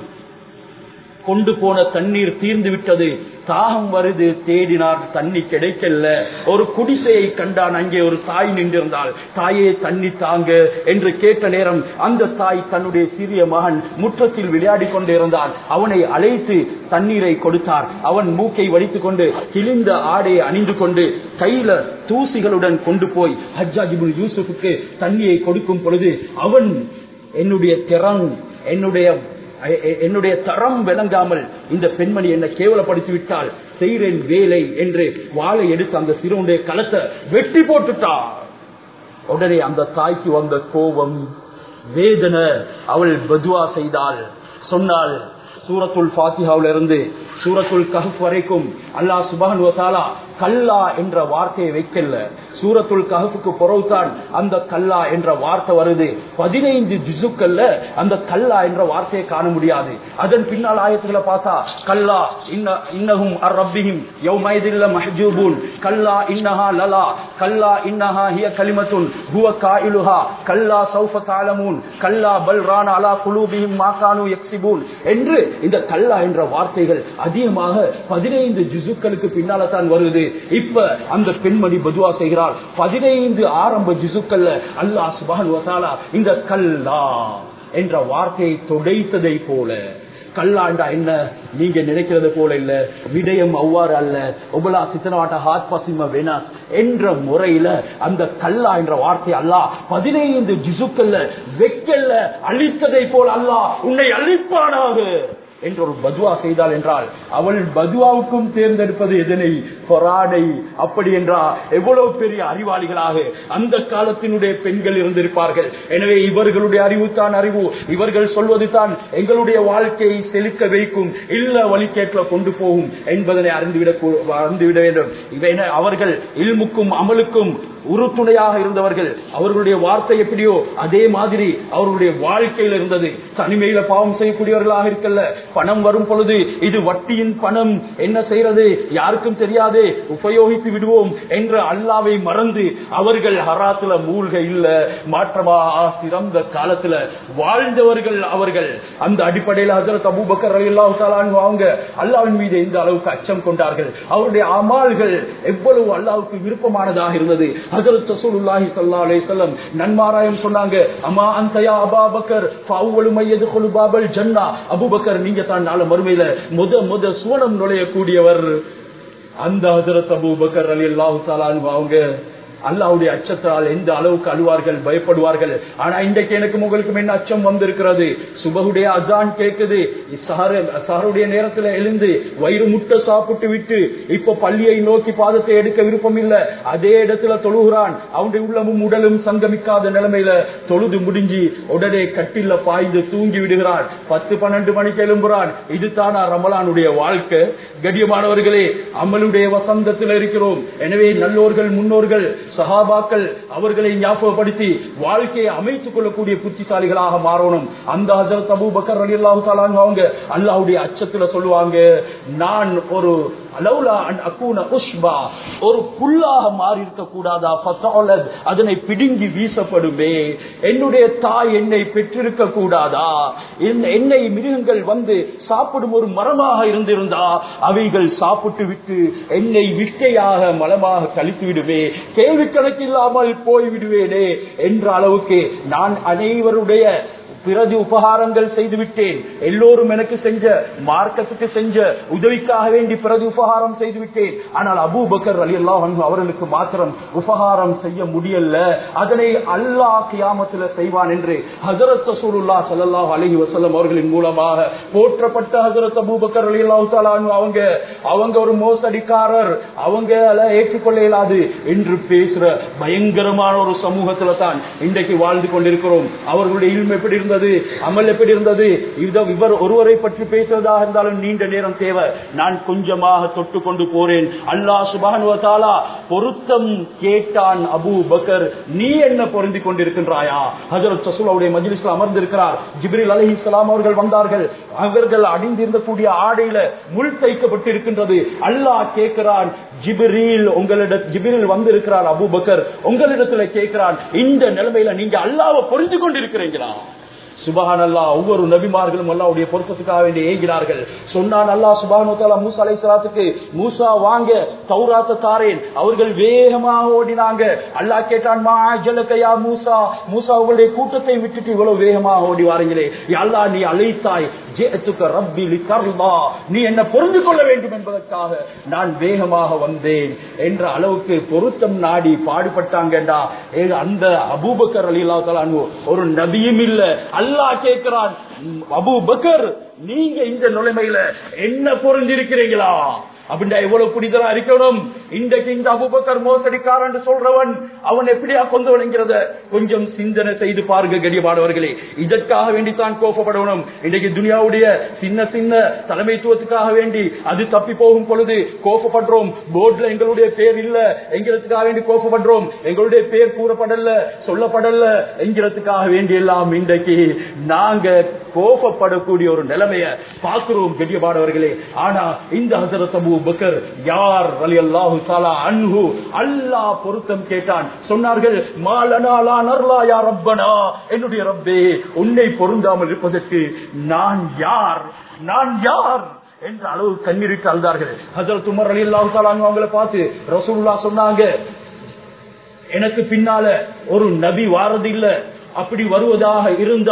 கொண்டு போன தண்ணீர் தீர்ந்து விட்டது தாகம் வருது தேடினார் தண்ணி கிடைக்கல ஒரு குடிசையை கண்டான் அங்கே ஒரு தாய் நின்றிருந்தாள் தாயே தண்ணி தாங்க என்று கேட்ட நேரம் அந்த தாய் தன்னுடைய சிறிய மகன் முற்றத்தில் விளையாடி கொண்டிருந்தான் அவனை அழைத்து தண்ணீரை கொடுத்தார் அவன் மூக்கை வடித்துக் கொண்டு கிழிந்த ஆடையை அணிந்து கொண்டு கையில தூசிகளுடன் கொண்டு போய் ஹஜ்ஜாஜிபுல் யூசுஃபுக்கு தண்ணியை கொடுக்கும் பொழுது அவன் என்னுடைய திறன் என்னுடைய என்னுடைய தரம் விளங்காமல் இந்த பெண்மணி என்னை கேவலப்படுத்தி விட்டால் செய்கிறேன் வேலை என்று வாழை எடுத்து அந்த சிறுவனுடைய களத்தை வெட்டி போட்டுட்டார் உடனே அந்த தாய்க்கு வந்த கோபம் வேதனை அவள் பதுவா செய்தாள் சொன்னாள் சூரத்துல் பாத்தியாவில இருந்து சூரத்துல் கஹப் வரைக்கும் அல்லாஹ் சுபான் வசாலா கல்லா என்ற வார்த்தையை வைக்கல சூரத்துல் கஹப்புக்கு பொறவுதான் அந்த கல்லா என்ற வார்த்தை வருது பதினைந்து ஜிசுக்கல்ல அந்த கல்லா என்ற வார்த்தையை காண முடியாது அதன் பின்னால் ஆயத்துக்களை பார்த்தா கல்லா இன்னகும் ரப்பியும் யௌமைதில்ல மஹஜூபூன் கல்லா இன்னஹா லலா கல்லா இன்னஹா ஹிய கலிமத்துன் ஹுவ காயிலுஹா கல்லா சௌஃப காலமூன் கல்லா பல்ரான அலா குலூபியும் மாகானு எக்ஸிபூன் என்று இந்த கல்லா என்ற வார்த்தைகள் அதிகமாக பதினைந்து ஜிசுக்களுக்கு பின்னால தான் வருது இப்ப அந்த பெண்மணி பதுவா செய்கிறார் பதினைந்து ஆரம்ப ஜிசுக்கல்ல அல்லாஹ் சுபான் வசாலா இந்த கல்லா என்ற வார்த்தையை தொடைத்ததை போல கல்லாண்டா என்ன நீங்க நினைக்கிறது போல இல்ல விடயம் அவ்வாறு அல்ல ஒபலா சித்தனவாட்ட ஹாத் பசிம வேணாஸ் என்ற முறையில அந்த கல்லா என்ற வார்த்தை அல்லா பதினைந்து ஜிசுக்கல்ல வெக்கல்ல அழித்ததை போல அல்லா உன்னை அழிப்பானாக என்று ஒரு பதுவா செய்தாள் என்றால் அவள் பதுவாவுக்கும் தேர்ந்தெடுப்பது எதனை கொரானை அப்படி என்றா எவ்வளவு பெரிய அறிவாளிகளாக அந்த காலத்தினுடைய பெண்கள் இருந்திருப்பார்கள் எனவே இவர்களுடைய அறிவு தான் அறிவு இவர்கள் சொல்வது தான் எங்களுடைய வாழ்க்கையை செலுக்க வைக்கும் இல்ல வழிகேட்ல கொண்டு போகும் என்பதனை அறிந்துவிடக் கூ- அறிந்துவிட வேண்டும் இவை என்ன, அவர்கள் இல்முக்கும் அமலுக்கும் உறுதுணையாக இருந்தவர்கள் அவர்களுடைய வார்த்தை எப்படியோ அதே மாதிரி அவர்களுடைய வாழ்க்கையில் இருந்தது தனிமையில பாவம் செய்யக்கூடியவர்களாக இருக்கல்ல பணம் வரும் பொழுது இது வட்டியின் பணம் என்ன செய்யறது யாருக்கும் தெரியாது உபயோகித்து விடுவோம் என்ற அல்லாவை மறந்து அவர்கள் ஹராத்துல மூழ்க இல்ல மாற்றமா சிறந்த காலத்துல வாழ்ந்தவர்கள் அவர்கள் அந்த அடிப்படையில் ஹசரத் அபூபக்கர் ரலியல்லாஹு தஆலா அன்ஹு அவங்க அல்லாஹ்வின் மீது எந்த அளவுக்கு அச்சம் கொண்டார்கள் அவருடைய அமால்கள் எவ்வளவு அல்லாஹ்வுக்கு விருப்பமானதாக இருந்தது ஹஜரத் ரசூலுல்லாஹி ஸல்லல்லாஹு அலைஹி வஸல்லம் நன்மாராயம் சொன்னாங்க அம்மா அன்தயா அபூபக்கர் ஃபஅவ்வலு மய்யதுகுலு பாபல் ஜன்னா அபூபக்கர் நீங்க தான் நாள மறுமையில முத முத சுவனம் நுழையக்கூடியவர் அந்த ஹஜரத் அபூபக்கர் ரலியல்லாஹு தஆலா அன்ஹு அவங்க அல்லாவுடைய அச்சத்தால் எந்த அளவுக்கு அழுவார்கள் பயப்படுவார்கள் ஆனா இன்றைக்கு எனக்கு உங்களுக்கும் என்ன அச்சம் வந்திருக்கிறது சுபகுடைய அதான் கேட்குது சஹருடைய நேரத்துல எழுந்து வயிறு முட்டை சாப்பிட்டு விட்டு இப்ப பள்ளியை நோக்கி பாதத்தை எடுக்க விருப்பம் இல்ல அதே இடத்துல தொழுகிறான் அவனுடைய உள்ளமும் உடலும் சங்கமிக்காத நிலைமையில தொழுது முடிஞ்சு உடனே கட்டில பாய்ந்து தூங்கி விடுகிறான் பத்து பன்னெண்டு மணிக்கு எழும்புறான் இதுதானா ரமலானுடைய வாழ்க்கை கடியமானவர்களே அமலுடைய வசந்தத்தில் இருக்கிறோம் எனவே நல்லோர்கள் முன்னோர்கள் சஹாபாக்கள் அவர்களை ஞாபகப்படுத்தி வாழ்க்கையை அமைத்துக் கொள்ளக்கூடிய புத்திசாலிகளாக மாறணும் அந்த ஹஜரத் அபூபக்கர் ரலியல்லாஹு தஆலா அன்ஹு அவங்க அல்லாஹ்வுடைய அச்சத்துல சொல்லுவாங்க நான் ஒரு லௌலா அன் அகூன உஷ்பா ஒரு புல்லாக மாறி இருக்க கூடாதா ஃபதஅலத் அதனை பிடுங்கி வீசப்படுமே என்னுடைய தாய் என்னை பெற்றிருக்க கூடாதா என்- என்னை மிருகங்கள் வந்து சாப்பிடும் ஒரு மரமாக இருந்திருந்தா அவைகள் சாப்பிட்டு விட்டு என்னை விட்டையாக மலமாக கழித்து விடுவே கேள்வி கணக்கில்லாமல் போய் விடுவேனே என்ற அளவுக்கு நான் அனைவருடைய பிறகு உபகாரங்கள் செய்து விட்டேன் எல்லோரும் எனக்கு செஞ்ச மார்க்கத்துக்கு செஞ்ச உதவிக்காக வேண்டி பிறகு உபகாரம் செய்து விட்டேன் ஆனால் அபூபக்கர் அலி அல்லாஹ் அவர்களுக்கு மாத்திரம் உபகாரம் செய்ய முடியல அதனை அல்லாஹ் கியாமத்துல செய்வான் என்று ஹஜரத் ரசூலுல்லா ஸல்லல்லாஹு அலைஹி வஸல்லம் அவர்களின் மூலமாக போற்றப்பட்ட ஹஜரத் அபூபக்கர் அலி அல்லாஹ் அவங்க அவங்க ஒரு மோசடிக்காரர் அவங்க அதை ஏற்றுக்கொள்ள இயலாது என்று பேசுற பயங்கரமான ஒரு சமூகத்துல தான் இன்றைக்கு வாழ்ந்து கொண்டிருக்கிறோம் அவர்களுடைய இல்மு எப்படி இருந்தது அமல் எப்படி இருந்தது இத- இவர் ஒருவரை பற்றி பேசுவதாக இருந்தாலும் நீண்ட நேரம் தேவை நான் கொஞ்சமாக தொட்டு கொண்டு போறேன் அல்லாஹ் சுபானுவ தாலா பொருத்தம் கேட்டான் அபூ பக்கர் நீ என்ன பொருந்தி கொண்டிருக்கின்றாயா ஹஜரத் சசூலாவுடைய மஜ்லிஸ்ல அமர்ந்திருக்கிறார் ஜிப்ரில் அலைஹிஸ்ஸலாம் அவர்கள் வந்தார்கள் அவர்கள் அணிந்திருந்தக்கூடிய ஆடையில முள் தைக்கப்பட்டிருக்கின்றது அல்லாஹ் கேட்கிறான் ஜிப்ரீல் உங்களிட ஜிப்ரீல் வந்திருக்கிறார் அபூபக்கர் உங்களிடத்துல கேட்கிறான் இந்த நிலைமையில நீங்க அல்லாஹ்வை புரிந்து கொண்டிருக்கிறீங்களா சுபஹான் அல்லா ஒவ்வொரு நபிமார்களும் அல்லாவுடைய பொருத்தத்துக்காக வேண்டி ஏங்கினார்கள் சொன்னான் அல்லா சுபானு தாலா மூசா அலை சலாத்துக்கு மூசா வாங்க தௌராத்த தாரேன் அவர்கள் வேகமாக ஓடினாங்க அல்லாஹ் கேட்டான் மா ஜலக்கையா மூசா மூசா உங்களுடைய கூட்டத்தை விட்டுட்டு இவ்வளவு வேகமாக ஓடி வாரீங்களே அல்லா நீ அழைத்தாய் ஜேத்துக்க ரப்பி லிகர்லா நீ என்ன புரிந்து கொள்ள வேண்டும் என்பதற்காக நான் வேகமாக வந்தேன் என்ற அளவுக்கு பொருத்தம் நாடி பாடுபட்டாங்கடா ஏ, அந்த அபூபக்கர் அலி ஒரு நபியும் இல்ல அல்லாஹ் கேட்கிறான் அபூ பக்கர் நீங்க இந்த நிலைமையில என்ன பொருந்திருக்கிறீங்களா அப்படின்னா எவ்வளவு புனிதரா இருக்கணும் இன்றைக்கு இந்த அபுபக்கர் மோசடிக்காரன் சொல்றவன் அவன் எப்படியா கொண்டு வணங்கிறத கொஞ்சம் சிந்தனை செய்து பாருங்க கடியமானவர்களே இதற்காக வேண்டித்தான் கோபப்படணும் இன்றைக்கு துனியாவுடைய சின்ன சின்ன தலைமைத்துவத்துக்காக வேண்டி அது தப்பி போகும் பொழுது கோபப்படுறோம் போர்ட்ல எங்களுடைய பேர் இல்ல என்கிறதுக்காக வேண்டி கோபப்படுறோம் எங்களுடைய பேர் கூறப்படல சொல்லப்படல என்கிறதுக்காக வேண்டி எல்லாம் இன்றைக்கு நாங்க கோபப்படக்கூடிய ஒரு நிலைமைய பார்க்கிறோம் கெடியமானவர்களே ஆனா இந்த ஹசரத் அபூ பக்கர் யார் அலி அல்லாஹு தாலா அன்ஹு அல்லாஹ் பொருத்தம் கேட்டான் சொன்னார்கள் மாலனாலா நர்லா யா ரப்பனா என்னுடைய ரப்பே உன்னை பொருந்தாமல் இருப்பதற்கு நான் யார் நான் யார் என்ற அளவு கண்ணீரிட்டு அழுதார்கள் ஹசரத் உமர் அலி அல்லாஹு தாலா அவங்களை பார்த்து ரசூல்லா சொன்னாங்க எனக்கு பின்னால ஒரு நபி வாரது இல்ல அப்படி வருவதாக இருந்தால்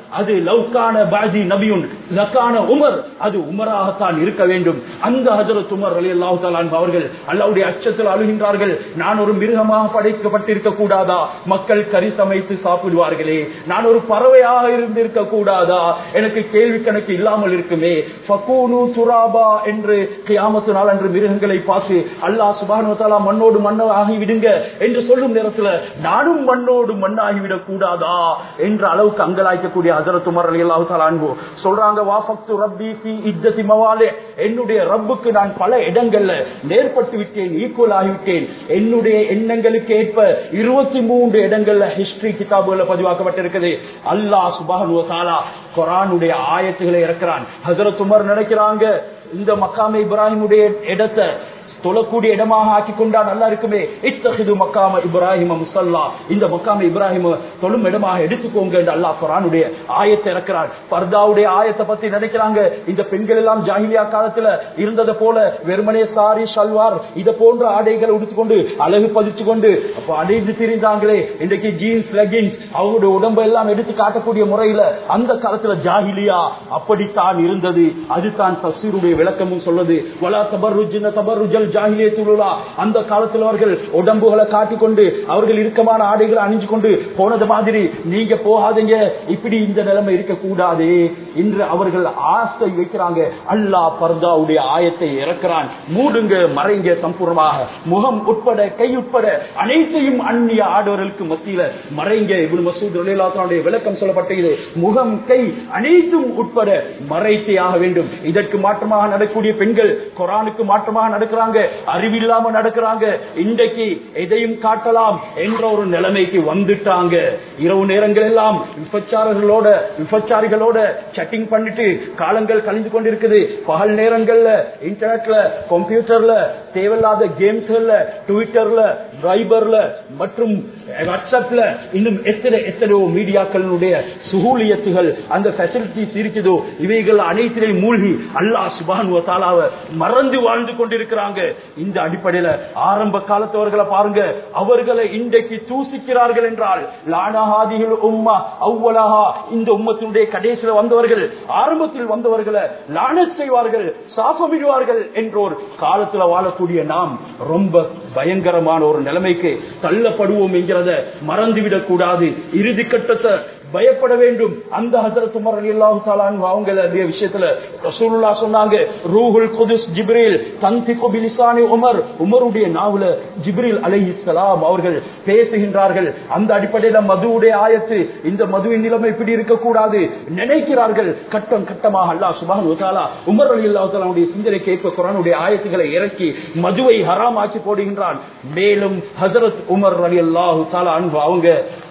அது லவ்கான பாஜி நபியுன் லக்கான உமர் அது உமராகத்தான் இருக்க வேண்டும் அந்த ஹஜரத் உமர் அலி அல்லாஹு அவர்கள் அல்லாவுடைய அச்சத்தில் அழுகின்றார்கள் நான் ஒரு மிருகமாக படைக்கப்பட்டிருக்க கூடாதா மக்கள் கறி சமைத்து சாப்பிடுவார்களே நான் ஒரு பறவையாக இருந்திருக்க கூடாதா எனக்கு கேள்வி கணக்கு இல்லாமல் இருக்குமே ஃபகூனு துராபா என்று கியாமத்து நாள் அன்று மிருகங்களை பார்த்து அல்லாஹ் சுபானு தாலா மண்ணோடு மண்ண ஆகிவிடுங்க என்று சொல்லும் நேரத்தில் நானும் மண்ணோடு மண்ணாகிவிடக் கூடாதா என்ற அளவுக்கு அங்கலாய்க்கக்கூடிய ஹஜரத் உமர் அலி அல்லாஹு தாலா அன்பு சொல்றாங்க வாஃபக்து ரப்பி ஃபி இஜ்ஜதி மவாலே என்னுடைய ரப்புக்கு நான் பல இடங்கள்ல நேர்பட்டு விட்டேன் ஈக்குவல் ஆகிவிட்டேன் என்னுடைய எண்ணங்களுக்கு ஏற்ப இருபத்தி மூன்று இடங்கள்ல ஹிஸ்டரி கிதாபுகள்ல பதிவாக்கப்பட்டிருக்குது அல்லாஹ் சுபானு தாலா குரானுடைய ஆயத்துகளை இறக்கிறான் ஹசரத் உமர் நினைக்கிறாங்க இந்த மக்காமே இப்ராஹிமுடைய இடத்தை தொழக்கூடிய இடமாக ஆக்கி கொண்டா நல்லா இருக்குமே இத்தகிது மக்காம இப்ராஹிம முசல்லா இந்த மக்காம இப்ராஹிம தொழும் இடமாக எடுத்துக்கோங்க என்று அல்லாஹ் குரானுடைய ஆயத்தை இறக்கிறார் பர்தாவுடைய ஆயத்தை பத்தி நினைக்கிறாங்க இந்த பெண்கள் எல்லாம் ஜாகிலியா காலத்துல இருந்ததை போல வெறுமனே சாரி சல்வார் இத போன்ற ஆடைகளை உடுத்துக்கொண்டு அழகு பதிச்சு கொண்டு அப்ப அடைந்து திரிந்தாங்களே இன்றைக்கு ஜீன்ஸ் லெகின்ஸ் அவங்களுடைய உடம்பு எல்லாம் எடுத்து காட்டக்கூடிய முறையில அந்த காலத்துல ஜாகிலியா அப்படித்தான் இருந்தது அதுதான் தப்சீருடைய விளக்கமும் சொல்லுது வலா தபர்ருஜின தபர்ருஜல் ஜாகிலியத்துள்ளா அந்த காலத்தில் அவர்கள் உடம்புகளை காட்டிக்கொண்டு அவர்கள் இறுக்கமான ஆடைகளை அணிஞ்சு கொண்டு போனது மாதிரி நீங்க போகாதீங்க இப்படி இந்த நிலைமை இருக்க கூடாது என்று அவர்கள் ஆசை வைக்கிறாங்க அல்லாஹ் பர்தாவுடைய ஆயத்தை இறக்கிறான் மூடுங்க மறைங்க சம்பூர்ணமாக முகம் உட்பட கை உட்பட அனைத்தையும் அந்நிய ஆடவர்களுக்கு மத்தியில மறைங்க இவனு மசூத் ரலியல்லாஹுடைய விளக்கம் சொல்லப்பட்டது முகம் கை அனைத்தும் உட்பட மறைத்தே ஆக வேண்டும் இதற்கு மாற்றமாக நடக்கக்கூடிய பெண்கள் குரானுக்கு மாற்றமாக நடக்கிறாங்க அறிவில்லாம நடக்கிறாங்க இன்றைக்கு எதையும் காட்டலாம் என்ற ஒரு நிலைமைக்கு வந்துட்டாங்க இரவு நேரங்கள் எல்லாம் விபச்சாரர்களோட விபச்சாரிகளோட சட்டிங் பண்ணிட்டு காலங்கள் கழிந்து கொண்டிருக்குது பகல் நேரங்கள்ல இன்டர்நெட்ல கம்ப்யூட்டர்ல தேவையில்லாத கேம்ஸ்கள்ல ட்விட்டர்ல வைபர்ல மற்றும் வாட்ஸ்அப்ல இன்னும் எத்தனை எத்தனையோ மீடியாக்களுடைய சுகூலியத்துகள் அந்த பெசிலிட்டிஸ் இருக்குதோ இவைகள் அனைத்திலையும் மூழ்கி அல்லாஹ் சுபானு தாலாவை மறந்து வாழ்ந்து கொண்டிருக்கிறாங்க இந்த அடிப்படையில ஆரம்ப காலத்தவர்களை பாருங்க அவர்களை இன்றைக்கு தூசிக்கிறார்கள் என்றால் லானஹாதிகள் உம்மா அவ்வளஹா இந்த உம்மத்தினுடைய கடைசியில் வந்தவர்கள் ஆரம்பத்தில் வந்தவர்களை லான செய்வார்கள் சாபமிடுவார்கள் என்ற ஒரு காலத்துல வாழக்கூடிய நாம் ரொம்ப பயங்கரமான ஒரு நிலைமைக்கு தள்ளப்படுவோம் என்கிறத மறந்துவிடக் கூடாது இறுதி கட்டத்தை பயப்பட வேண்டும் அந்த ஹசரத் உமர் அலி அல்லாஹு அவங்க விஷயத்துல ரசூலுல்லா சொன்னாங்க ரூஹுல் குதுஸ் ஜிப்ரீல் தந்தி பிலிசானி உமர் உமருடைய நாவல ஜிப்ரீல் அலைஹிஸ்ஸலாம் அவர்கள் பேசுகின்றார்கள் அந்த அடிப்படையில மதுவுடைய ஆயத்து இந்த மதுவின் நிலைமை இப்படி இருக்கக்கூடாது நினைக்கிறார்கள் கட்டம் கட்டமாக அல்லாஹ் சுபான் உதாலா உமர் அலி அல்லாஹுடைய சிந்தனை கேட்ப குரானுடைய ஆயத்துக்களை இறக்கி மதுவை ஹராம் ஆக்கி போடுகின்றான் மேலும் ஹசரத் உமர் அலி அல்லாஹு தாலா அன்பு அவங்க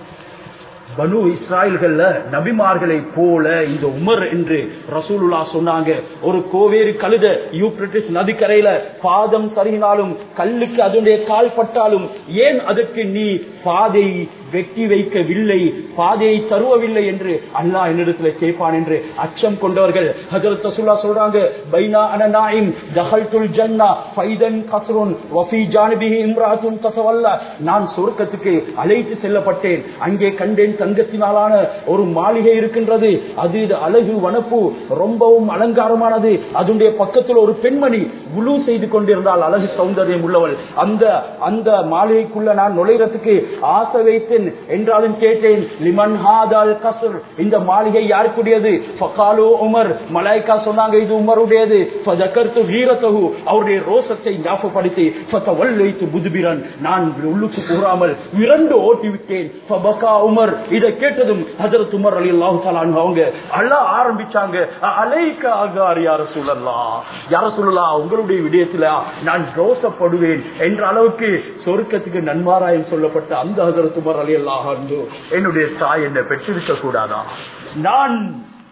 பனு இஸ்ராயல்கள்ல நபிமார்களை போல இந்த உமர் என்று ரசூலுல்லா சொன்னாங்க ஒரு கோவேறு கழுத யூப்ரட்டிஸ் நதிக்கரையில பாதம் சரியினாலும் கல்லுக்கு அதனுடைய கால் பட்டாலும் ஏன் அதற்கு நீ பாதை வெட்டி வைக்கவில்லை பாதையை தருவவில்லை என்று அல்லாஹ் என்னிடத்தில் கேட்பான் என்று அச்சம் கொண்டவர்கள் ஹஜரத் ரசூல்லா சொல்றாங்க பைனா அனநாயின் தஹல்துல் ஜன்னா ஃபைதன் கஸ்ருன் வஃபி ஜானிபிஹி இம்ராத்துன் தசவல்ல நான் சொர்க்கத்துக்கு அழைத்து செல்லப்பட்டேன் அங்கே கண்டேன் தங்கத்தினாலான ஒரு மாளிகை இருக்கின்றது அது இது அழகு வனப்பு ரொம்பவும் அலங்காரமானது அதனுடைய பக்கத்தில் ஒரு பெண்மணி உழு செய்து கொண்டிருந்தால் அழகு சௌந்தரியம் உள்ளவள் அந்த அந்த மாளிகைக்குள்ள நான் நுழைறதுக்கு ஆசை வைத்தேன் என்றாலும் கேட்டேன் லிமன் ஹாதால் கசர் இந்த மாளிகை யாருக்குடையது ஃபகாலு உமர் மலாய்க்கா சொன்னாங்க இது உமருடையது ஃபதகர்த்து வீரத்தகு அவருடைய ரோசத்தை ஞாபகப்படுத்தி ஃபதவல்லைத்து புதுபிரன் நான் உள்ளுக்கு கூறாமல் இரண்டு ஓட்டி விட்டேன் ஃபபகா உமர் இதை கேட்டதும் ஹஜரத் உமர் அலி அல்லாஹு தலான் அவங்க அழ ஆரம்பிச்சாங்க அலைக்க ஆகார் யார சொல்லலாம் யார சொல்லலாம் உங்களுடைய விடயத்துல நான் ரோசப்படுவேன் என்ற அளவுக்கு சொர்க்கத்துக்கு நன்மாராயம் சொல்லப்பட்ட அந்த ஹஜரத் உமர் அலி அல்லாஹ் என்னுடைய தாய் என்னை பெற்றிருக்க கூடாதா நான்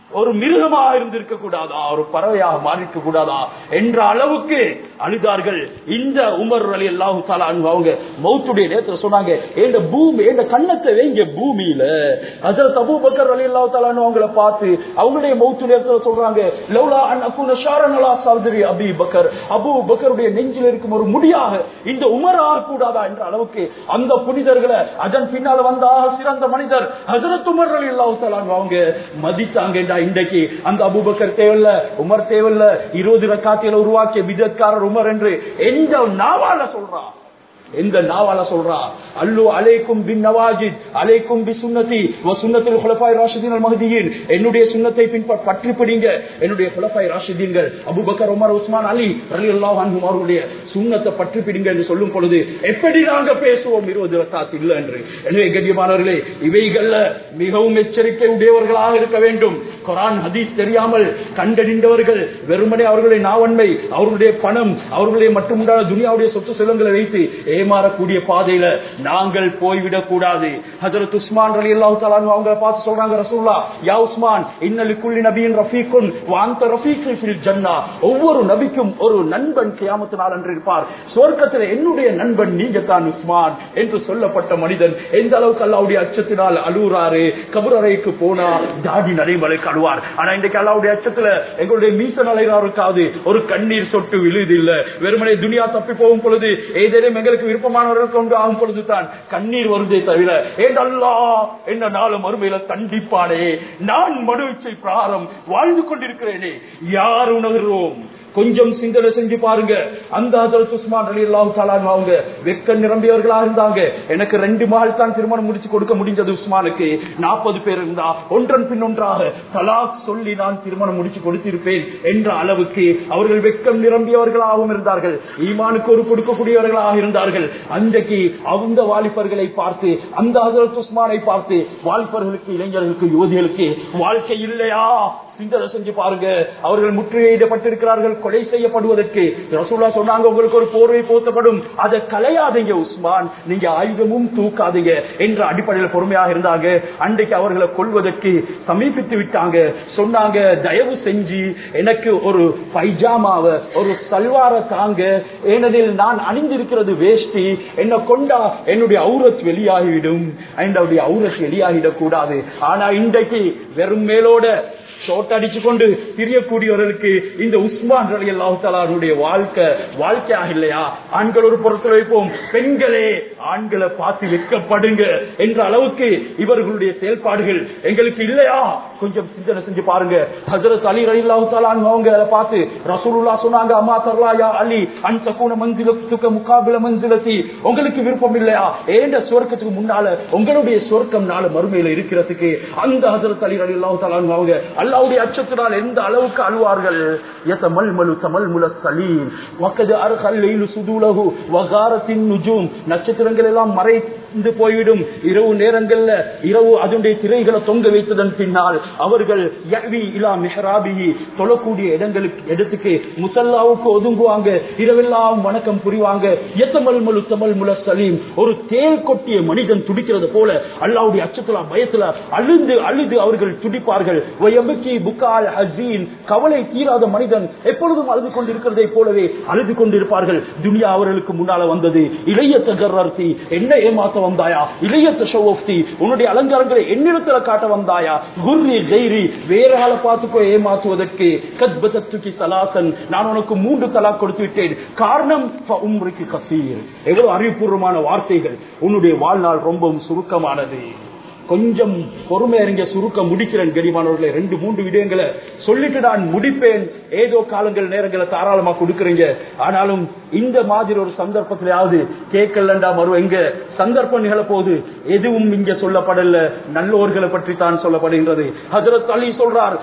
ஒரு மிருகமாக இருந்திருக்க கூடாதா ஒரு பறவையாக மாறிக்க கூடாதா என்ற அளவுக்கு அழுதார்கள் இந்த உமர் அலி அல்லாஹு தாலா அவங்க மௌத்துடைய நேரத்தில் சொன்னாங்க எந்த பூமி எந்த கண்ணத்தை வைங்க பூமியில ஹசரத் அபூ பக்கர் அலி அல்லாஹு தாலா அவங்கள பார்த்து அவங்களுடைய மௌத்து நேரத்தில் சொல்றாங்க லவ்லா அன் அகுன ஷாரனலா சௌதரி அபி பக்கர் அபூ பக்கருடைய நெஞ்சில் இருக்கும் ஒரு முடியாக இந்த உமர் ஆகக்கூடாதா என்ற அளவுக்கு அந்த புனிதர்களை அதன் பின்னால் வந்தா சிறந்த மனிதர் ஹசரத் உமர் அலி அல்லாஹு தாலா அவங்க மதித்தாங்க இன்றைக்கு அந்த அபூபக்கர் தேவையில்ல உமர் தேவையில்ல இருபது ரக்காத்தில உருவாக்கிய விதத்காரர் உமர் என்று எந்த நாவால சொல்றான் எந்த நாவால சொல்றா அல்லு அலைக்கும் பின் நவாஜித் அலைக்கும் பி சுன்னதி வ சுன்னத்தில் குலபாய் ராஷிதீன் அல் மஹதியின் என்னுடைய சுன்னத்தை பின்பற்ற பற்றி பிடிங்க என்னுடைய குலபாய் ராஷிதீன்கள் அபூபக்கர் உமர் உஸ்மான் அலி ரலியல்லாஹு அன்ஹும் அவர்களுடைய சுன்னத்தை பற்றி பிடிங்க என்று சொல்லும் பொழுது எப்படி நாங்க பேசுவோம் இருபது ரக்காத் இல்லை என்று எனவே கண்ணியமானவர்களே இவைகள்ல மிகவும் எச்சரிக்கை உடையவர்களாக இருக்க வேண்டும் குரான் ஹதீஸ் தெரியாமல் கண்டறிந்தவர்கள் வெறுமனே அவர்களுடைய நாவன்மை அவர்களுடைய பணம் அவர்களுடைய மட்டுமுண்டான துனியாவுடைய சொத்து செல்வங்களை வைத்து ஏமாறக்கூடிய பாதையில நாங்கள் போய்விடக் கூடாது ஹஜரத் உஸ்மான் அலி அல்லாஹு தலான் அவங்கள பார்த்து சொல்றாங்க ரசூல்லா யா உஸ்மான் இன்னலுக்குள்ளி நபியின் ரஃபீக்குன் வாந்த ரஃபீக்கில் ஜன்னா ஒவ்வொரு நபிக்கும் ஒரு நண்பன் கியாமத்து நாள் என்று இருப்பார் சுவர்க்கத்தில் என்னுடைய நண்பன் நீங்க தான் உஸ்மான் என்று சொல்லப்பட்ட மனிதன் எந்த அளவுக்கு அல்லாவுடைய அச்சத்தினால் அழுகுறாரு கபுரறைக்கு போனா தாடி நடைமுறைக்கு அழுவார் ஆனா இன்றைக்கு அல்லாவுடைய அச்சத்துல எங்களுடைய மீச நலைகாருக்காவது ஒரு கண்ணீர் சொட்டு விழுது இல்ல வெறுமனே துனியா தப்பி போகும் பொழுது ஏதேனும் எங்களுக்கு விருப்பமானவர்களுக்கு ஒன்று ஆகும் பொழுதுதான் கண்ணீர் வருதே தவிர ஏதல்லா என்ன நாளும் மறுமையில தண்டிப்பானே நான் மனுவிச்சை பிராரம் வாழ்ந்து கொண்டிருக்கிறேனே யார் உணர்கிறோம் கொஞ்சம் சிந்தனை செஞ்சு பாருங்க அந்த ஹஜரத் உஸ்மான் அலி அல்லாஹு தாலான் அவங்க வெக்க நிரம்பியவர்களா இருந்தாங்க எனக்கு ரெண்டு மகள் தான் திருமணம் முடிச்சு கொடுக்க முடிஞ்சது உஸ்மானுக்கு நாற்பது பேர் இருந்தா ஒன்றன் பின் ஒன்றாக தலாக் சொல்லி நான் திருமணம் முடிச்சு கொடுத்திருப்பேன் என்ற அளவுக்கு அவர்கள் வெக்கம் நிரம்பியவர்களாகவும் இருந்தார்கள் ஈமானுக்கு ஒரு கொடுக்கக்கூடியவர்களாக இருந்தார்கள் அன்றைக்கு அந்த வாலிபர்களை பார்த்து அந்த ஹஜரத் உஸ்மானை பார்த்து வாலிபர்களுக்கு இளைஞர்களுக்கு யுவதிகளுக்கு வாழ்க்கை இல்லையா சிந்தனை செஞ்சு பாருங்க அவர்கள் முற்றுகையிடப்பட்டிருக்கிறார்கள் கொலை செய்யப்படுவதற்கு ரசூல்லா சொன்னாங்க உங்களுக்கு ஒரு போர்வை போத்தப்படும் அதை கலையாதீங்க உஸ்மான் நீங்க ஆயுதமும் தூக்காதீங்க என்ற அடிப்படையில் பொறுமையாக இருந்தாங்க அன்றைக்கு அவர்களை கொள்வதற்கு சமீபித்து விட்டாங்க சொன்னாங்க தயவு செஞ்சு எனக்கு ஒரு பைஜாமாவை ஒரு சல்வார தாங்க ஏனெனில் நான் அணிந்திருக்கிறது வேஷ்டி என்ன கொண்டா என்னுடைய அவுரத் வெளியாகிவிடும் என்னுடைய அவுரத் வெளியாகிடக் கூடாது ஆனா இன்றைக்கு வெறும் மேலோட சோட்டடிச்சு கொண்டு திரியக்கூடியவர்களுக்கு இந்த உஸ்மான் அலி அல்லாஹாலுடைய வாழ்க்கை வாழ்க்கையாக இல்லையா ஆண்கள் ஒரு பொருட்கள் வைப்போம் பெண்களே ஆண்களை பார்த்து வைக்கப்படுங்க என்ற அளவுக்கு இவர்களுடைய செயல்பாடுகள் எங்களுக்கு இல்லையா கொஞ்சம் சிந்தனை செஞ்சு பாருங்க ஹசரத் அலி அலி அல்லாஹாலான் அவங்க அதை பார்த்து ரசூலுல்லா சொன்னாங்க அம்மா தர்லா யா அலி அந்த கூன மந்திலத்துக்கு முகாபில மந்திலத்தி உங்களுக்கு விருப்பம் இல்லையா ஏண்ட சுவர்க்கத்துக்கு முன்னால உங்களுடைய சுவர்க்கம் நாள் மறுமையில இருக்கிறதுக்கு அந்த ஹசரத் அலி அலி அல்லாஹாலான் அவங்க அல்லாவுடைய அச்சத்தினால் எந்த அளவுக்கு அழுவார்கள் யதமல் மலு தமல் முல சலீம் வக்கது அருகல் லெய்லு சுதுலகு வகாரத்தின் நுஜூம் நட்சத்திரங்கள் எல்லாம் மறைந்து போய்விடும் இரவு நேரங்கள்ல இரவு அதனுடைய திரைகளை தொங்க வைத்ததன் பின்னால் அவர்கள் யவி இலா மெஹராபிஹி தொழக்கூடிய இடங்களுக்கு இடத்துக்கு முசல்லாவுக்கு ஒதுங்குவாங்க இரவெல்லாம் வணக்கம் புரிவாங்க எத்தமல் மலு தமல் முல சலீம் ஒரு தேல் கொட்டிய மனிதன் துடிக்கிறது போல அல்லாவுடைய அச்சத்துல பயத்துல அழுது அழுது அவர்கள் துடிப்பார்கள் வயபுக்கி புக்கால் ஹசீன் கவலை தீராத மனிதன் எப்பொழுதும் அழுது கொண்டிருக்கிறதை போலவே அழுது கொண்டிருப்பார்கள் துனியா அவர்களுக்கு முன்னால வந்தது இளைய தகர்த்தி என்ன ஏமாத்த வந்தாயா இளைய தஷோப்தி உன்னுடைய அலங்காரங்களை என்னிடத்துல காட்ட வந்தாயா குர்ரி கைரி வேற ஆளை பார்த்துக்கோ ஏமாத்துவதற்கு கத்பதத்துக்கு தலாசன் நான் உனக்கு மூன்று தலா கொடுத்து விட்டேன் காரணம் உம்ருக்கு கசீர் எவ்வளவு அறிவுபூர்வமான வார்த்தைகள் உன்னுடைய வாழ்நாள் ரொம்பவும் சுருக்கமானது கொஞ்சம் பொறுமை அறிஞ்ச சுருக்க முடிக்கிறேன் கரிமானவர்களை ரெண்டு மூன்று விடயங்களை சொல்லிட்டு நான் முடிப்பேன் ஏதோ காலங்கள் நேரங்களை தாராளமா கொடுக்குறீங்க ஆனாலும் இந்த மாதிரி ஒரு சந்தர்ப்பத்திலாவது கேட்கலண்டா மறு எங்க சந்தர்ப்பம் நிகழ போது எதுவும் இங்க சொல்லப்படல நல்லோர்களை பற்றி தான் சொல்லப்படுகின்றது ஹஜரத் அலி சொல்றார்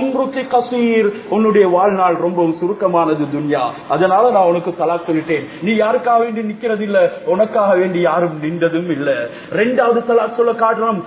கசீர் உன்னுடைய வாழ்நாள் ரொம்பவும் சுருக்கமானது துன்யா அதனால நான் உனக்கு தலா சொல்லிட்டேன் நீ யாருக்காக வேண்டி நிக்கிறது இல்ல உனக்காக வேண்டி யாரும் நின்றதும் இல்ல ரெண்டாவது தலாக் சொல்ல காரணம்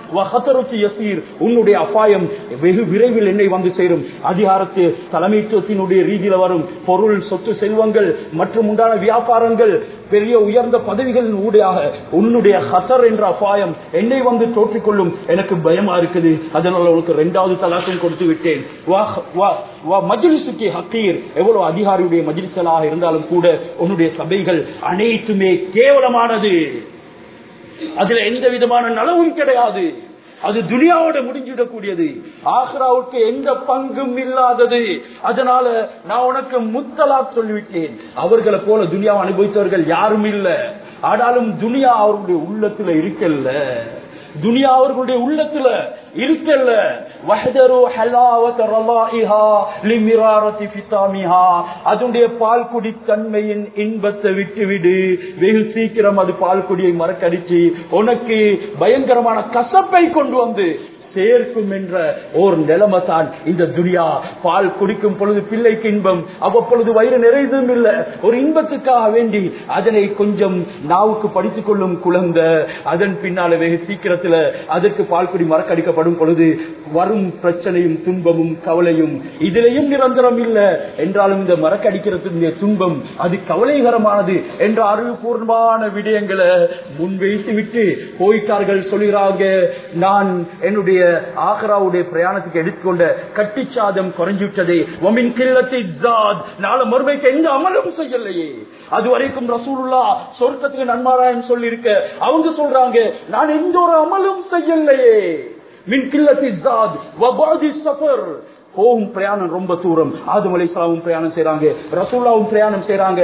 வஹதருக்கு யசீர் உன்னுடைய அபாயம் வெகு விரைவில் என்னை வந்து சேரும் அதிகாரத்து தலைமைத்துவத்தினுடைய ரீதியில வரும் பொருள் சொத்து செல்வங்கள் மற்றும் உண்டான வியாபாரங்கள் பெரிய உயர்ந்த பதவிகளின் ஊடாக உன்னுடைய ஹசர் என்ற அபாயம் என்னை வந்து தோற்றிக்கொள்ளும் எனக்கு பயமா இருக்குது அதனால உனக்கு இரண்டாவது தலாக்கம் கொடுத்து விட்டேன் வா வா வா மஜ்லிசுக்கு ஹக்கீர் எவ்வளவு அதிகாரியுடைய மஜ்லிஸ்களாக இருந்தாலும் கூட உன்னுடைய சபைகள் அனைத்துமே கேவலமானது அதுல எந்த விதமான நலவும் கிடையாது அது துனியாவோட முடிஞ்சிடக்கூடியது ஆக்ராவுக்கு எந்த பங்கும் இல்லாதது அதனால நான் உனக்கு முத்தலா சொல்லிவிட்டேன் அவர்களை போல துனியாவை அனுபவித்தவர்கள் யாரும் இல்ல ஆனாலும் துனியா அவர்களுடைய உள்ளத்துல இருக்கல்ல துனியா அவர்களுடைய உள்ளத்துல இருக்கல்ல வஹதரு ஹலாவத ரலாயிஹா லிமிராரதி ஃபிதாமிஹா அதனுடைய பால் குடி தன்மையின் இன்பத்தை விட்டுவிடு வெகு சீக்கிரம் அது பால் குடியை மறக்கடிச்சு உனக்கு பயங்கரமான கசப்பை கொண்டு வந்து சேர்க்கும் என்ற ஓர் நிலைமை தான் இந்த துனியா பால் குடிக்கும் பொழுது பிள்ளைக்கு இன்பம் அவ்வப்பொழுது வயிறு நிறையதும் இல்லை ஒரு இன்பத்துக்காக வேண்டி அதனை கொஞ்சம் நாவுக்கு படித்துக் கொள்ளும் குழந்தை அதன் பின்னால வெகு சீக்கிரத்துல அதற்கு பால் குடி மறக்கடிக்கப்படும் பொழுது வரும் பிரச்சனையும் துன்பமும் கவலையும் இதிலையும் நிரந்தரம் இல்லை என்றாலும் இந்த மறக்கடிக்கிறதுடைய துன்பம் அது கவலைகரமானது என்ற அறிவுபூர்வமான விடயங்களை முன்வைத்து விட்டு போய்த்தார்கள் சொல்கிறாங்க நான் என்னுடைய ஆக்ராவுடைய பிரயாணத்துக்கு எடுத்துக்கொண்ட கட்டிச்சாதம் குறைஞ்சு விட்டது ஒமின் கில்லத்தை ஜாத் நாளை மறுமைக்கு எந்த அமலும் செய்யலையே அது வரைக்கும் ரசூலுல்லா சொர்க்கத்துக்கு நன்மாராயம் சொல்லி இருக்க அவங்க சொல்றாங்க நான் எந்த ஒரு அமலும் செய்யலையே மின் கில்லத்தி ஜாத் வபாதி சஃபர் போகும் பிரயாணம் ரொம்ப தூரம் ஆதம் அலிஸ்லாமும் பிரயாணம் செய்யறாங்க ரசூல்லாவும் பிரயாணம் செய்யறாங்க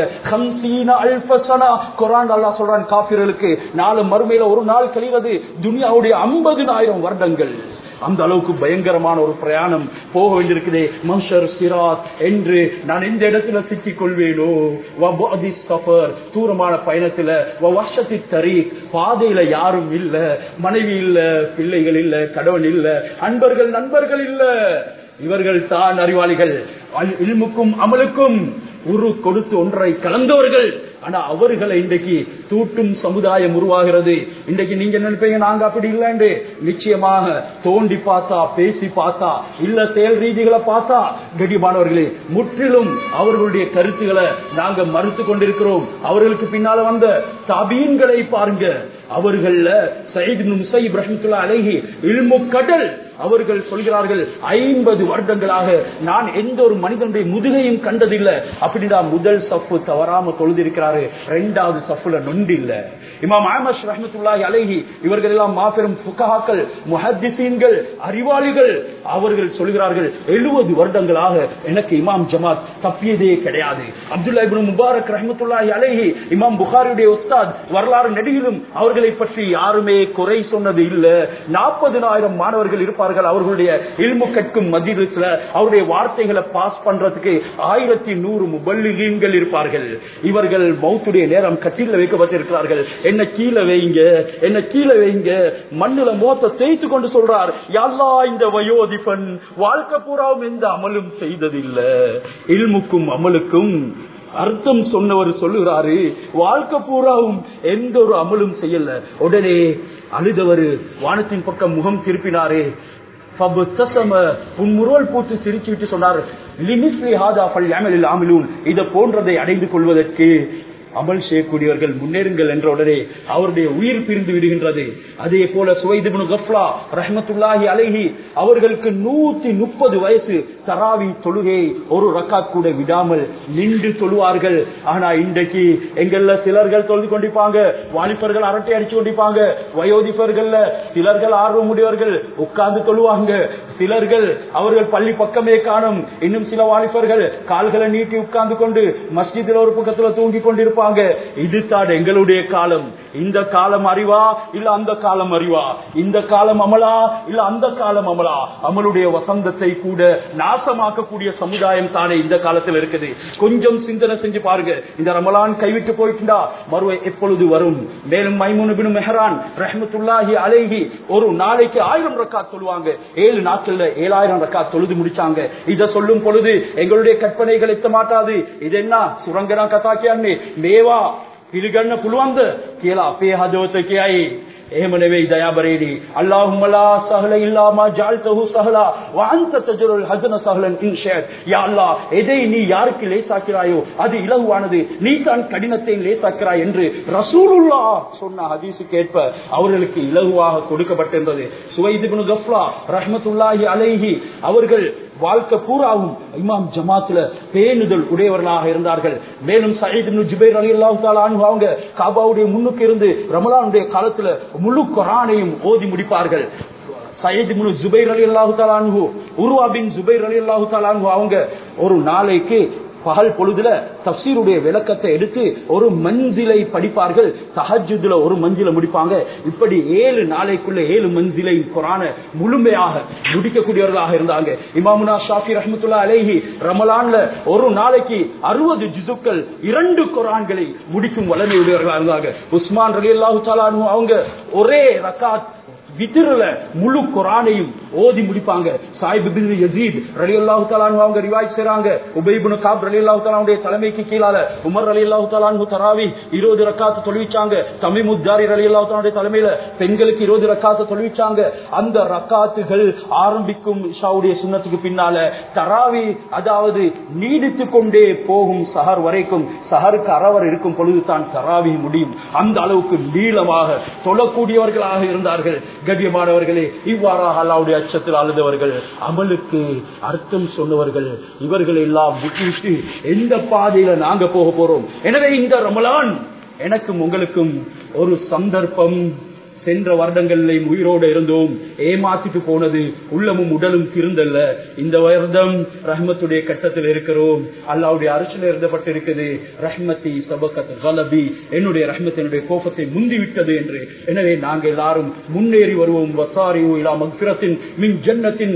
குரான் அல்லா சொல்றான் காபிர்களுக்கு நாலு மறுமையில ஒரு நாள் கழிவது துனியாவுடைய ஐம்பதுனாயிரம் வருடங்கள் அந்த அளவுக்கு பயங்கரமான ஒரு பிரயாணம் போக வேண்டியிருக்குதே மஷர் சிராத் என்று நான் எந்த இடத்துல சிக்கிக் கொள்வேனோ வபாதி சஃபர் தூரமான பயணத்துல வருஷத்தி தரி பாதையில யாரும் இல்ல மனைவி இல்ல பிள்ளைகள் இல்ல கடவுள் இல்ல அன்பர்கள் நண்பர்கள் இல்ல இவர்கள் தான் அறிவாளிகள் இல்முக்கும் அமலுக்கும் உரு கொடுத்து ஒன்றை கலந்தவர்கள் ஆனா அவர்களை இன்றைக்கு தூட்டும் சமுதாயம் உருவாகிறது இன்றைக்கு நீங்க நினைப்பீங்க நாங்க அப்படி இல்லைன்னு நிச்சயமாக தோண்டி பார்த்தா பேசி பார்த்தா இல்ல செயல் ரீதிகளை பார்த்தா கடிமானவர்களே முற்றிலும் அவர்களுடைய கருத்துக்களை நாங்க மறுத்து கொண்டிருக்கிறோம் அவர்களுக்கு பின்னால வந்த தபீன்களை பாருங்க அவர்கள சயித் முசைப் ரஹமத்துல்லா அழகி இல்மு கடல் அவர்கள் சொல்கிறார்கள் ஐம்பது வருடங்களாக நான் எந்த ஒரு மனிதனுடைய முதுகையும் கண்டதில்லை அப்படின்னா முதல் சப்பு தவறாம தொழுதிருக்கிறாரு இரண்டாவது சப்புல நொண்டு இல்ல இமாம் அஹமஸ் ரஹமத்துல்லாஹி அலைஹி இவர்கள் எல்லாம் மாபெரும் புகாக்கள் முஹத்திசீன்கள் அறிவாளிகள் அவர்கள் சொல்கிறார்கள் எழுபது வருடங்களாக எனக்கு இமாம் ஜமாத் தப்பியதே கிடையாது அப்துல்லா இப்னு முபாரக் ரஹமத்துல்லாஹி அலைஹி இமாம் புகாரியுடைய உஸ்தாத் வரலாறு நெடுகிலும் அவர்களை பற்றி யாருமே குறை சொன்னது இல்ல நாற்பதுனாயிரம் மாணவர்கள் இருப்பார்கள் அவர்களுடைய இல்மு கற்கும் மதியத்துல அவருடைய வார்த்தைகளை பாஸ் பண்றதுக்கு ஆயிரத்தி நூறு முபல்லிகீன்கள் இருப்பார்கள் இவர்கள் மௌத்துடைய நேரம் கட்டில வைக்கப்பட்டிருக்கிறார்கள் என்ன கீழே வைங்க என்ன கீழே வைங்க மண்ணுல மோத்த தேய்த்து கொண்டு சொல்றார் எல்லா இந்த வயோதிபன் வாழ்க்கை பூராவும் எந்த அமலும் செய்ததில்லை இல்முக்கும் அமலுக்கும் அர்த்தம் சொன்னவர் சொல்லுகிறாரு வாழ்க்கை பூராவும் எந்த ஒரு அமலும் செய்யல உடனே அழுதவர் வானத்தின் பக்கம் முகம் திருப்பினாரே புன்முறுவல் பூத்து சிரிச்சு விட்டு சொன்னார் இதை போன்றதை அடைந்து கொள்வதற்கு அமல் செய்யக்கூடியவர்கள் முன்னேறுங்கள் என்ற உடனே அவருடைய உயிர் பிரிந்து விடுகின்றது அதே போல சுவைதுபுனு கப்லா ரஹமத்துல்லாஹி அலைஹி அவர்களுக்கு நூத்தி முப்பது வயசு தராவி தொழுகை ஒரு ரக்காத் கூட விடாமல் நின்று தொழுவார்கள் ஆனா இன்றைக்கு எங்கள்ல சிலர்கள் தொழுது கொண்டிருப்பாங்க வாலிபர்கள் அரட்டை அடிச்சு கொண்டிருப்பாங்க வயோதிபர்கள்ல சிலர்கள் ஆர்வம் உடையவர்கள் உட்கார்ந்து தொழுவாங்க சிலர்கள் அவர்கள் பள்ளி பக்கமே காணும் இன்னும் சில வாலிபர்கள் கால்களை நீட்டி உட்கார்ந்து கொண்டு மஸ்ஜிதில் ஒரு பக்கத்துல தூங்கி கொண்டிருப்பாங்க இதுதான் எங்களுடைய காலம் இந்த காலம் அறிவா இல்ல அந்த காலம் அறிவா இந்த காலம் அமலா இல்ல அந்த காலம் அமலா அமலுடைய வசந்தத்தை கூட நாசமாக்கக்கூடிய சமுதாயம் தானே இந்த காலத்தில் இருக்குது கொஞ்சம் சிந்தனை செஞ்சு பாருங்க இந்த ரமலான் கைவிட்டு போயிட்டுண்டா மறுவை எப்பொழுது வரும் மேலும் மைமுன் மெஹரான் ரஹமத்துல்லாஹி அலைஹி ஒரு நாளைக்கு ஆயிரம் ரக்காத் சொல்லுவாங்க ஏழு நாட்கள்ல ஏழாயிரம் ரக்காத் தொழுது முடிச்சாங்க இத சொல்லும் பொழுது எங்களுடைய கற்பனைகள் எத்த மாட்டாது இது என்ன சுரங்கனா கதா කියන්නේ මේවා පිළිගන්න පුළුවන්ද කියලා අපේ හදවත කියයි ஏமனவே தயாபரேடி அல்லாஹுமலா சஹல இல்லாமா ஜால்தஹு சஹலா வஅன்த தஜருல் ஹஸன சஹலன் இன் ஷாத் யா அல்லாஹ் எதை நீ யாருக்கு லேசாக்கிறாயோ அது இலகுவானது நீ தான் கடினத்தை லேசாக்கிறாய் என்று ரசூலுல்லாஹ் சொன்ன ஹதீஸுக்கு ஏற்ப அவர்களுக்கு இலகுவாக கொடுக்கப்பட்டிருந்தது சுவைத் இப்னு கஃப்லா ரஹ்மத்துல்லாஹி அலைஹி அவர்கள் வாழ்க்கை பூராவும் இமாம் ஜமாத்துல பேணுதல் உடையவர்களாக இருந்தார்கள் மேலும் சயீத் இப்னு ஜுபைர் ரலியல்லாஹு தஆலா அன்ஹு அவங்க காபாவுடைய முன்னுக்கு இருந்து ரமலானுடைய காலத்துல முழு குர்ஆனையும் ஓதி முடிப்பார்கள் சயீத் இப்னு ஜுபைர் ரலியல்லாஹு தஆலா அன்ஹு உருவா பின் ஜுபைர் ரலியல்லாஹு தஆலா அன்ஹு அவங்க ஒரு நாளைக்கு பகல் பொழுதுல தப்சீருடைய விளக்கத்தை எடுத்து ஒரு மஞ்சிலை படிப்பார்கள் தஹஜுதுல ஒரு மஞ்சில முடிப்பாங்க இப்படி ஏழு நாளைக்குள்ள ஏழு மஞ்சிலை குரான முழுமையாக முடிக்கக்கூடியவர்களாக இருந்தாங்க இமாமுனா ஷாஃபி ரஹமத்துல்லா அலேஹி ரமலான்ல ஒரு நாளைக்கு அறுபது ஜிசுக்கள் இரண்டு குரான்களை முடிக்கும் வல்லமையுடையவர்களாக இருந்தாங்க உஸ்மான் ரலி அல்லாஹு அவங்க ஒரே ரக்காத் விதிரில முழு குரானையும் ஓதி முடிப்பாங்க சாயிப் பின் யசீத் ரலியல்லாஹு தஆலா அவங்க ரிவாய் செய்றாங்க உபை இப்னு காப் ரலியல்லாஹு தஆலாவுடைய தலைமைக்கு கீழால உமர் ரலியல்லாஹு தஆலா தராவி 20 ரக்காத் தொழுவிச்சாங்க தமீம் உத்தாரி ரலியல்லாஹு தஆலாவுடைய தலைமையில பெண்களுக்கு 20 ரக்காத் தொழுவிச்சாங்க அந்த ரக்காத்துகள் ஆரம்பிக்கும் இஷாவுடைய சுன்னத்துக்கு பின்னால தராவி அதாவது நீடித்து கொண்டே போகும் சஹர் வரைக்கும் சஹருக்கு அறவர் இருக்கும் பொழுது தான் தராவி முடியும் அந்த அளவுக்கு நீளமாக தொழக்கூடியவர்களாக இருந்தார்கள் கண்ணியமானவர்களே இவ்வாறாக அல்லாவுடைய அச்சத்தில் அழுதவர்கள் அமலுக்கு அர்த்தம் சொன்னவர்கள் இவர்கள் எல்லாம் விட்டுவிட்டு எந்த பாதையில நாங்க போக போறோம் எனவே இந்த ரமலான் எனக்கும் உங்களுக்கும் ஒரு சந்தர்ப்பம் சென்ற வருடங்களில் உயிரோடு இருந்தோம் ஏமாத்திட்டு போனது உள்ளமும் உடலும் திருந்தல்ல இந்த வருடம் ரஹ்மத்துடைய கட்டத்தில் இருக்கிறோம் அல்லாவுடைய அரசியல் எழுதப்பட்டிருக்குது ரஹ்மத்தி சபகத் கலபி என்னுடைய ரஹ்மத் என்னுடைய கோபத்தை முந்தி விட்டது என்று எனவே நாங்கள் எல்லாரும் முன்னேறி வருவோம் வசாரி இலா மக்பிரத்தின் மின் ஜன்னத்தின்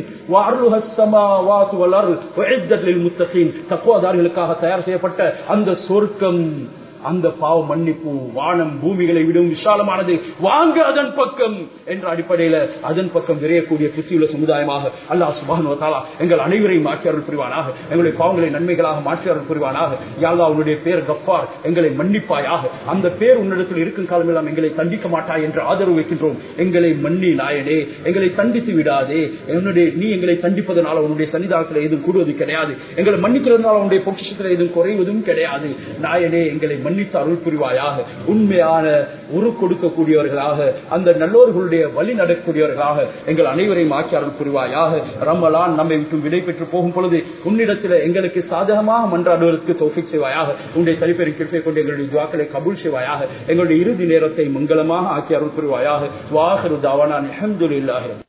முத்தகின் தக்குவாதாரிகளுக்காக தயார் செய்யப்பட்ட அந்த சொர்க்கம் அந்த பாவ மன்னிப்பு வானம் பூமிகளை விடும் விசாலமானது வாங்க அதன் பக்கம் என்ற அடிப்படையில அதன் பக்கம் விரையக்கூடிய புத்தியுள்ள சமுதாயமாக அல்லாஹ் சுபானுவத்தாலா எங்கள் அனைவரையும் மாற்றி அருள் புரிவானாக எங்களுடைய பாவங்களை நன்மைகளாக மாற்றி அருள் புரிவானாக யாழ்லா உன்னுடைய பேர் கப்பார் எங்களை மன்னிப்பாயாக அந்த பேர் உன்னிடத்தில் இருக்கும் காலமெல்லாம் எங்களை தண்டிக்க மாட்டாய் என்று ஆதரவு வைக்கின்றோம் எங்களை மன்னி நாயனே எங்களை தண்டித்து விடாதே என்னுடைய நீ எங்களை தண்டிப்பதனால உன்னுடைய சன்னிதானத்தில் எதுவும் கூடுவது கிடையாது எங்களை மன்னிக்கிறதுனால உன்னுடைய பொக்கிஷத்தில் எதுவும் குறைவதும் கிடையாது நாயனே எங்களை மன்னித்து அருள் புரிவாயாக உண்மையான உரு கொடுக்கக்கூடியவர்களாக அந்த நல்லோர்களுடைய வழி நடக்கக்கூடியவர்களாக எங்கள் அனைவரையும் ஆக்கி அருள் புரிவாயாக ரமலான் நம்மை விட்டு விடை பெற்று போகும் பொழுது உன்னிடத்தில் எங்களுக்கு சாதகமாக மன்றாடுவதற்கு தோஃபிக் செய்வாயாக உன்னுடைய தனிப்பெரும் கிருப்பை கொண்டு எங்களுடைய துவாக்களை கபூல் செய்வாயாக எங்களுடைய இறுதி நேரத்தை மங்களமாக ஆக்கி அருள் புரிவாயாக வாகரு தாவானா அஹமதுல்லாஹ்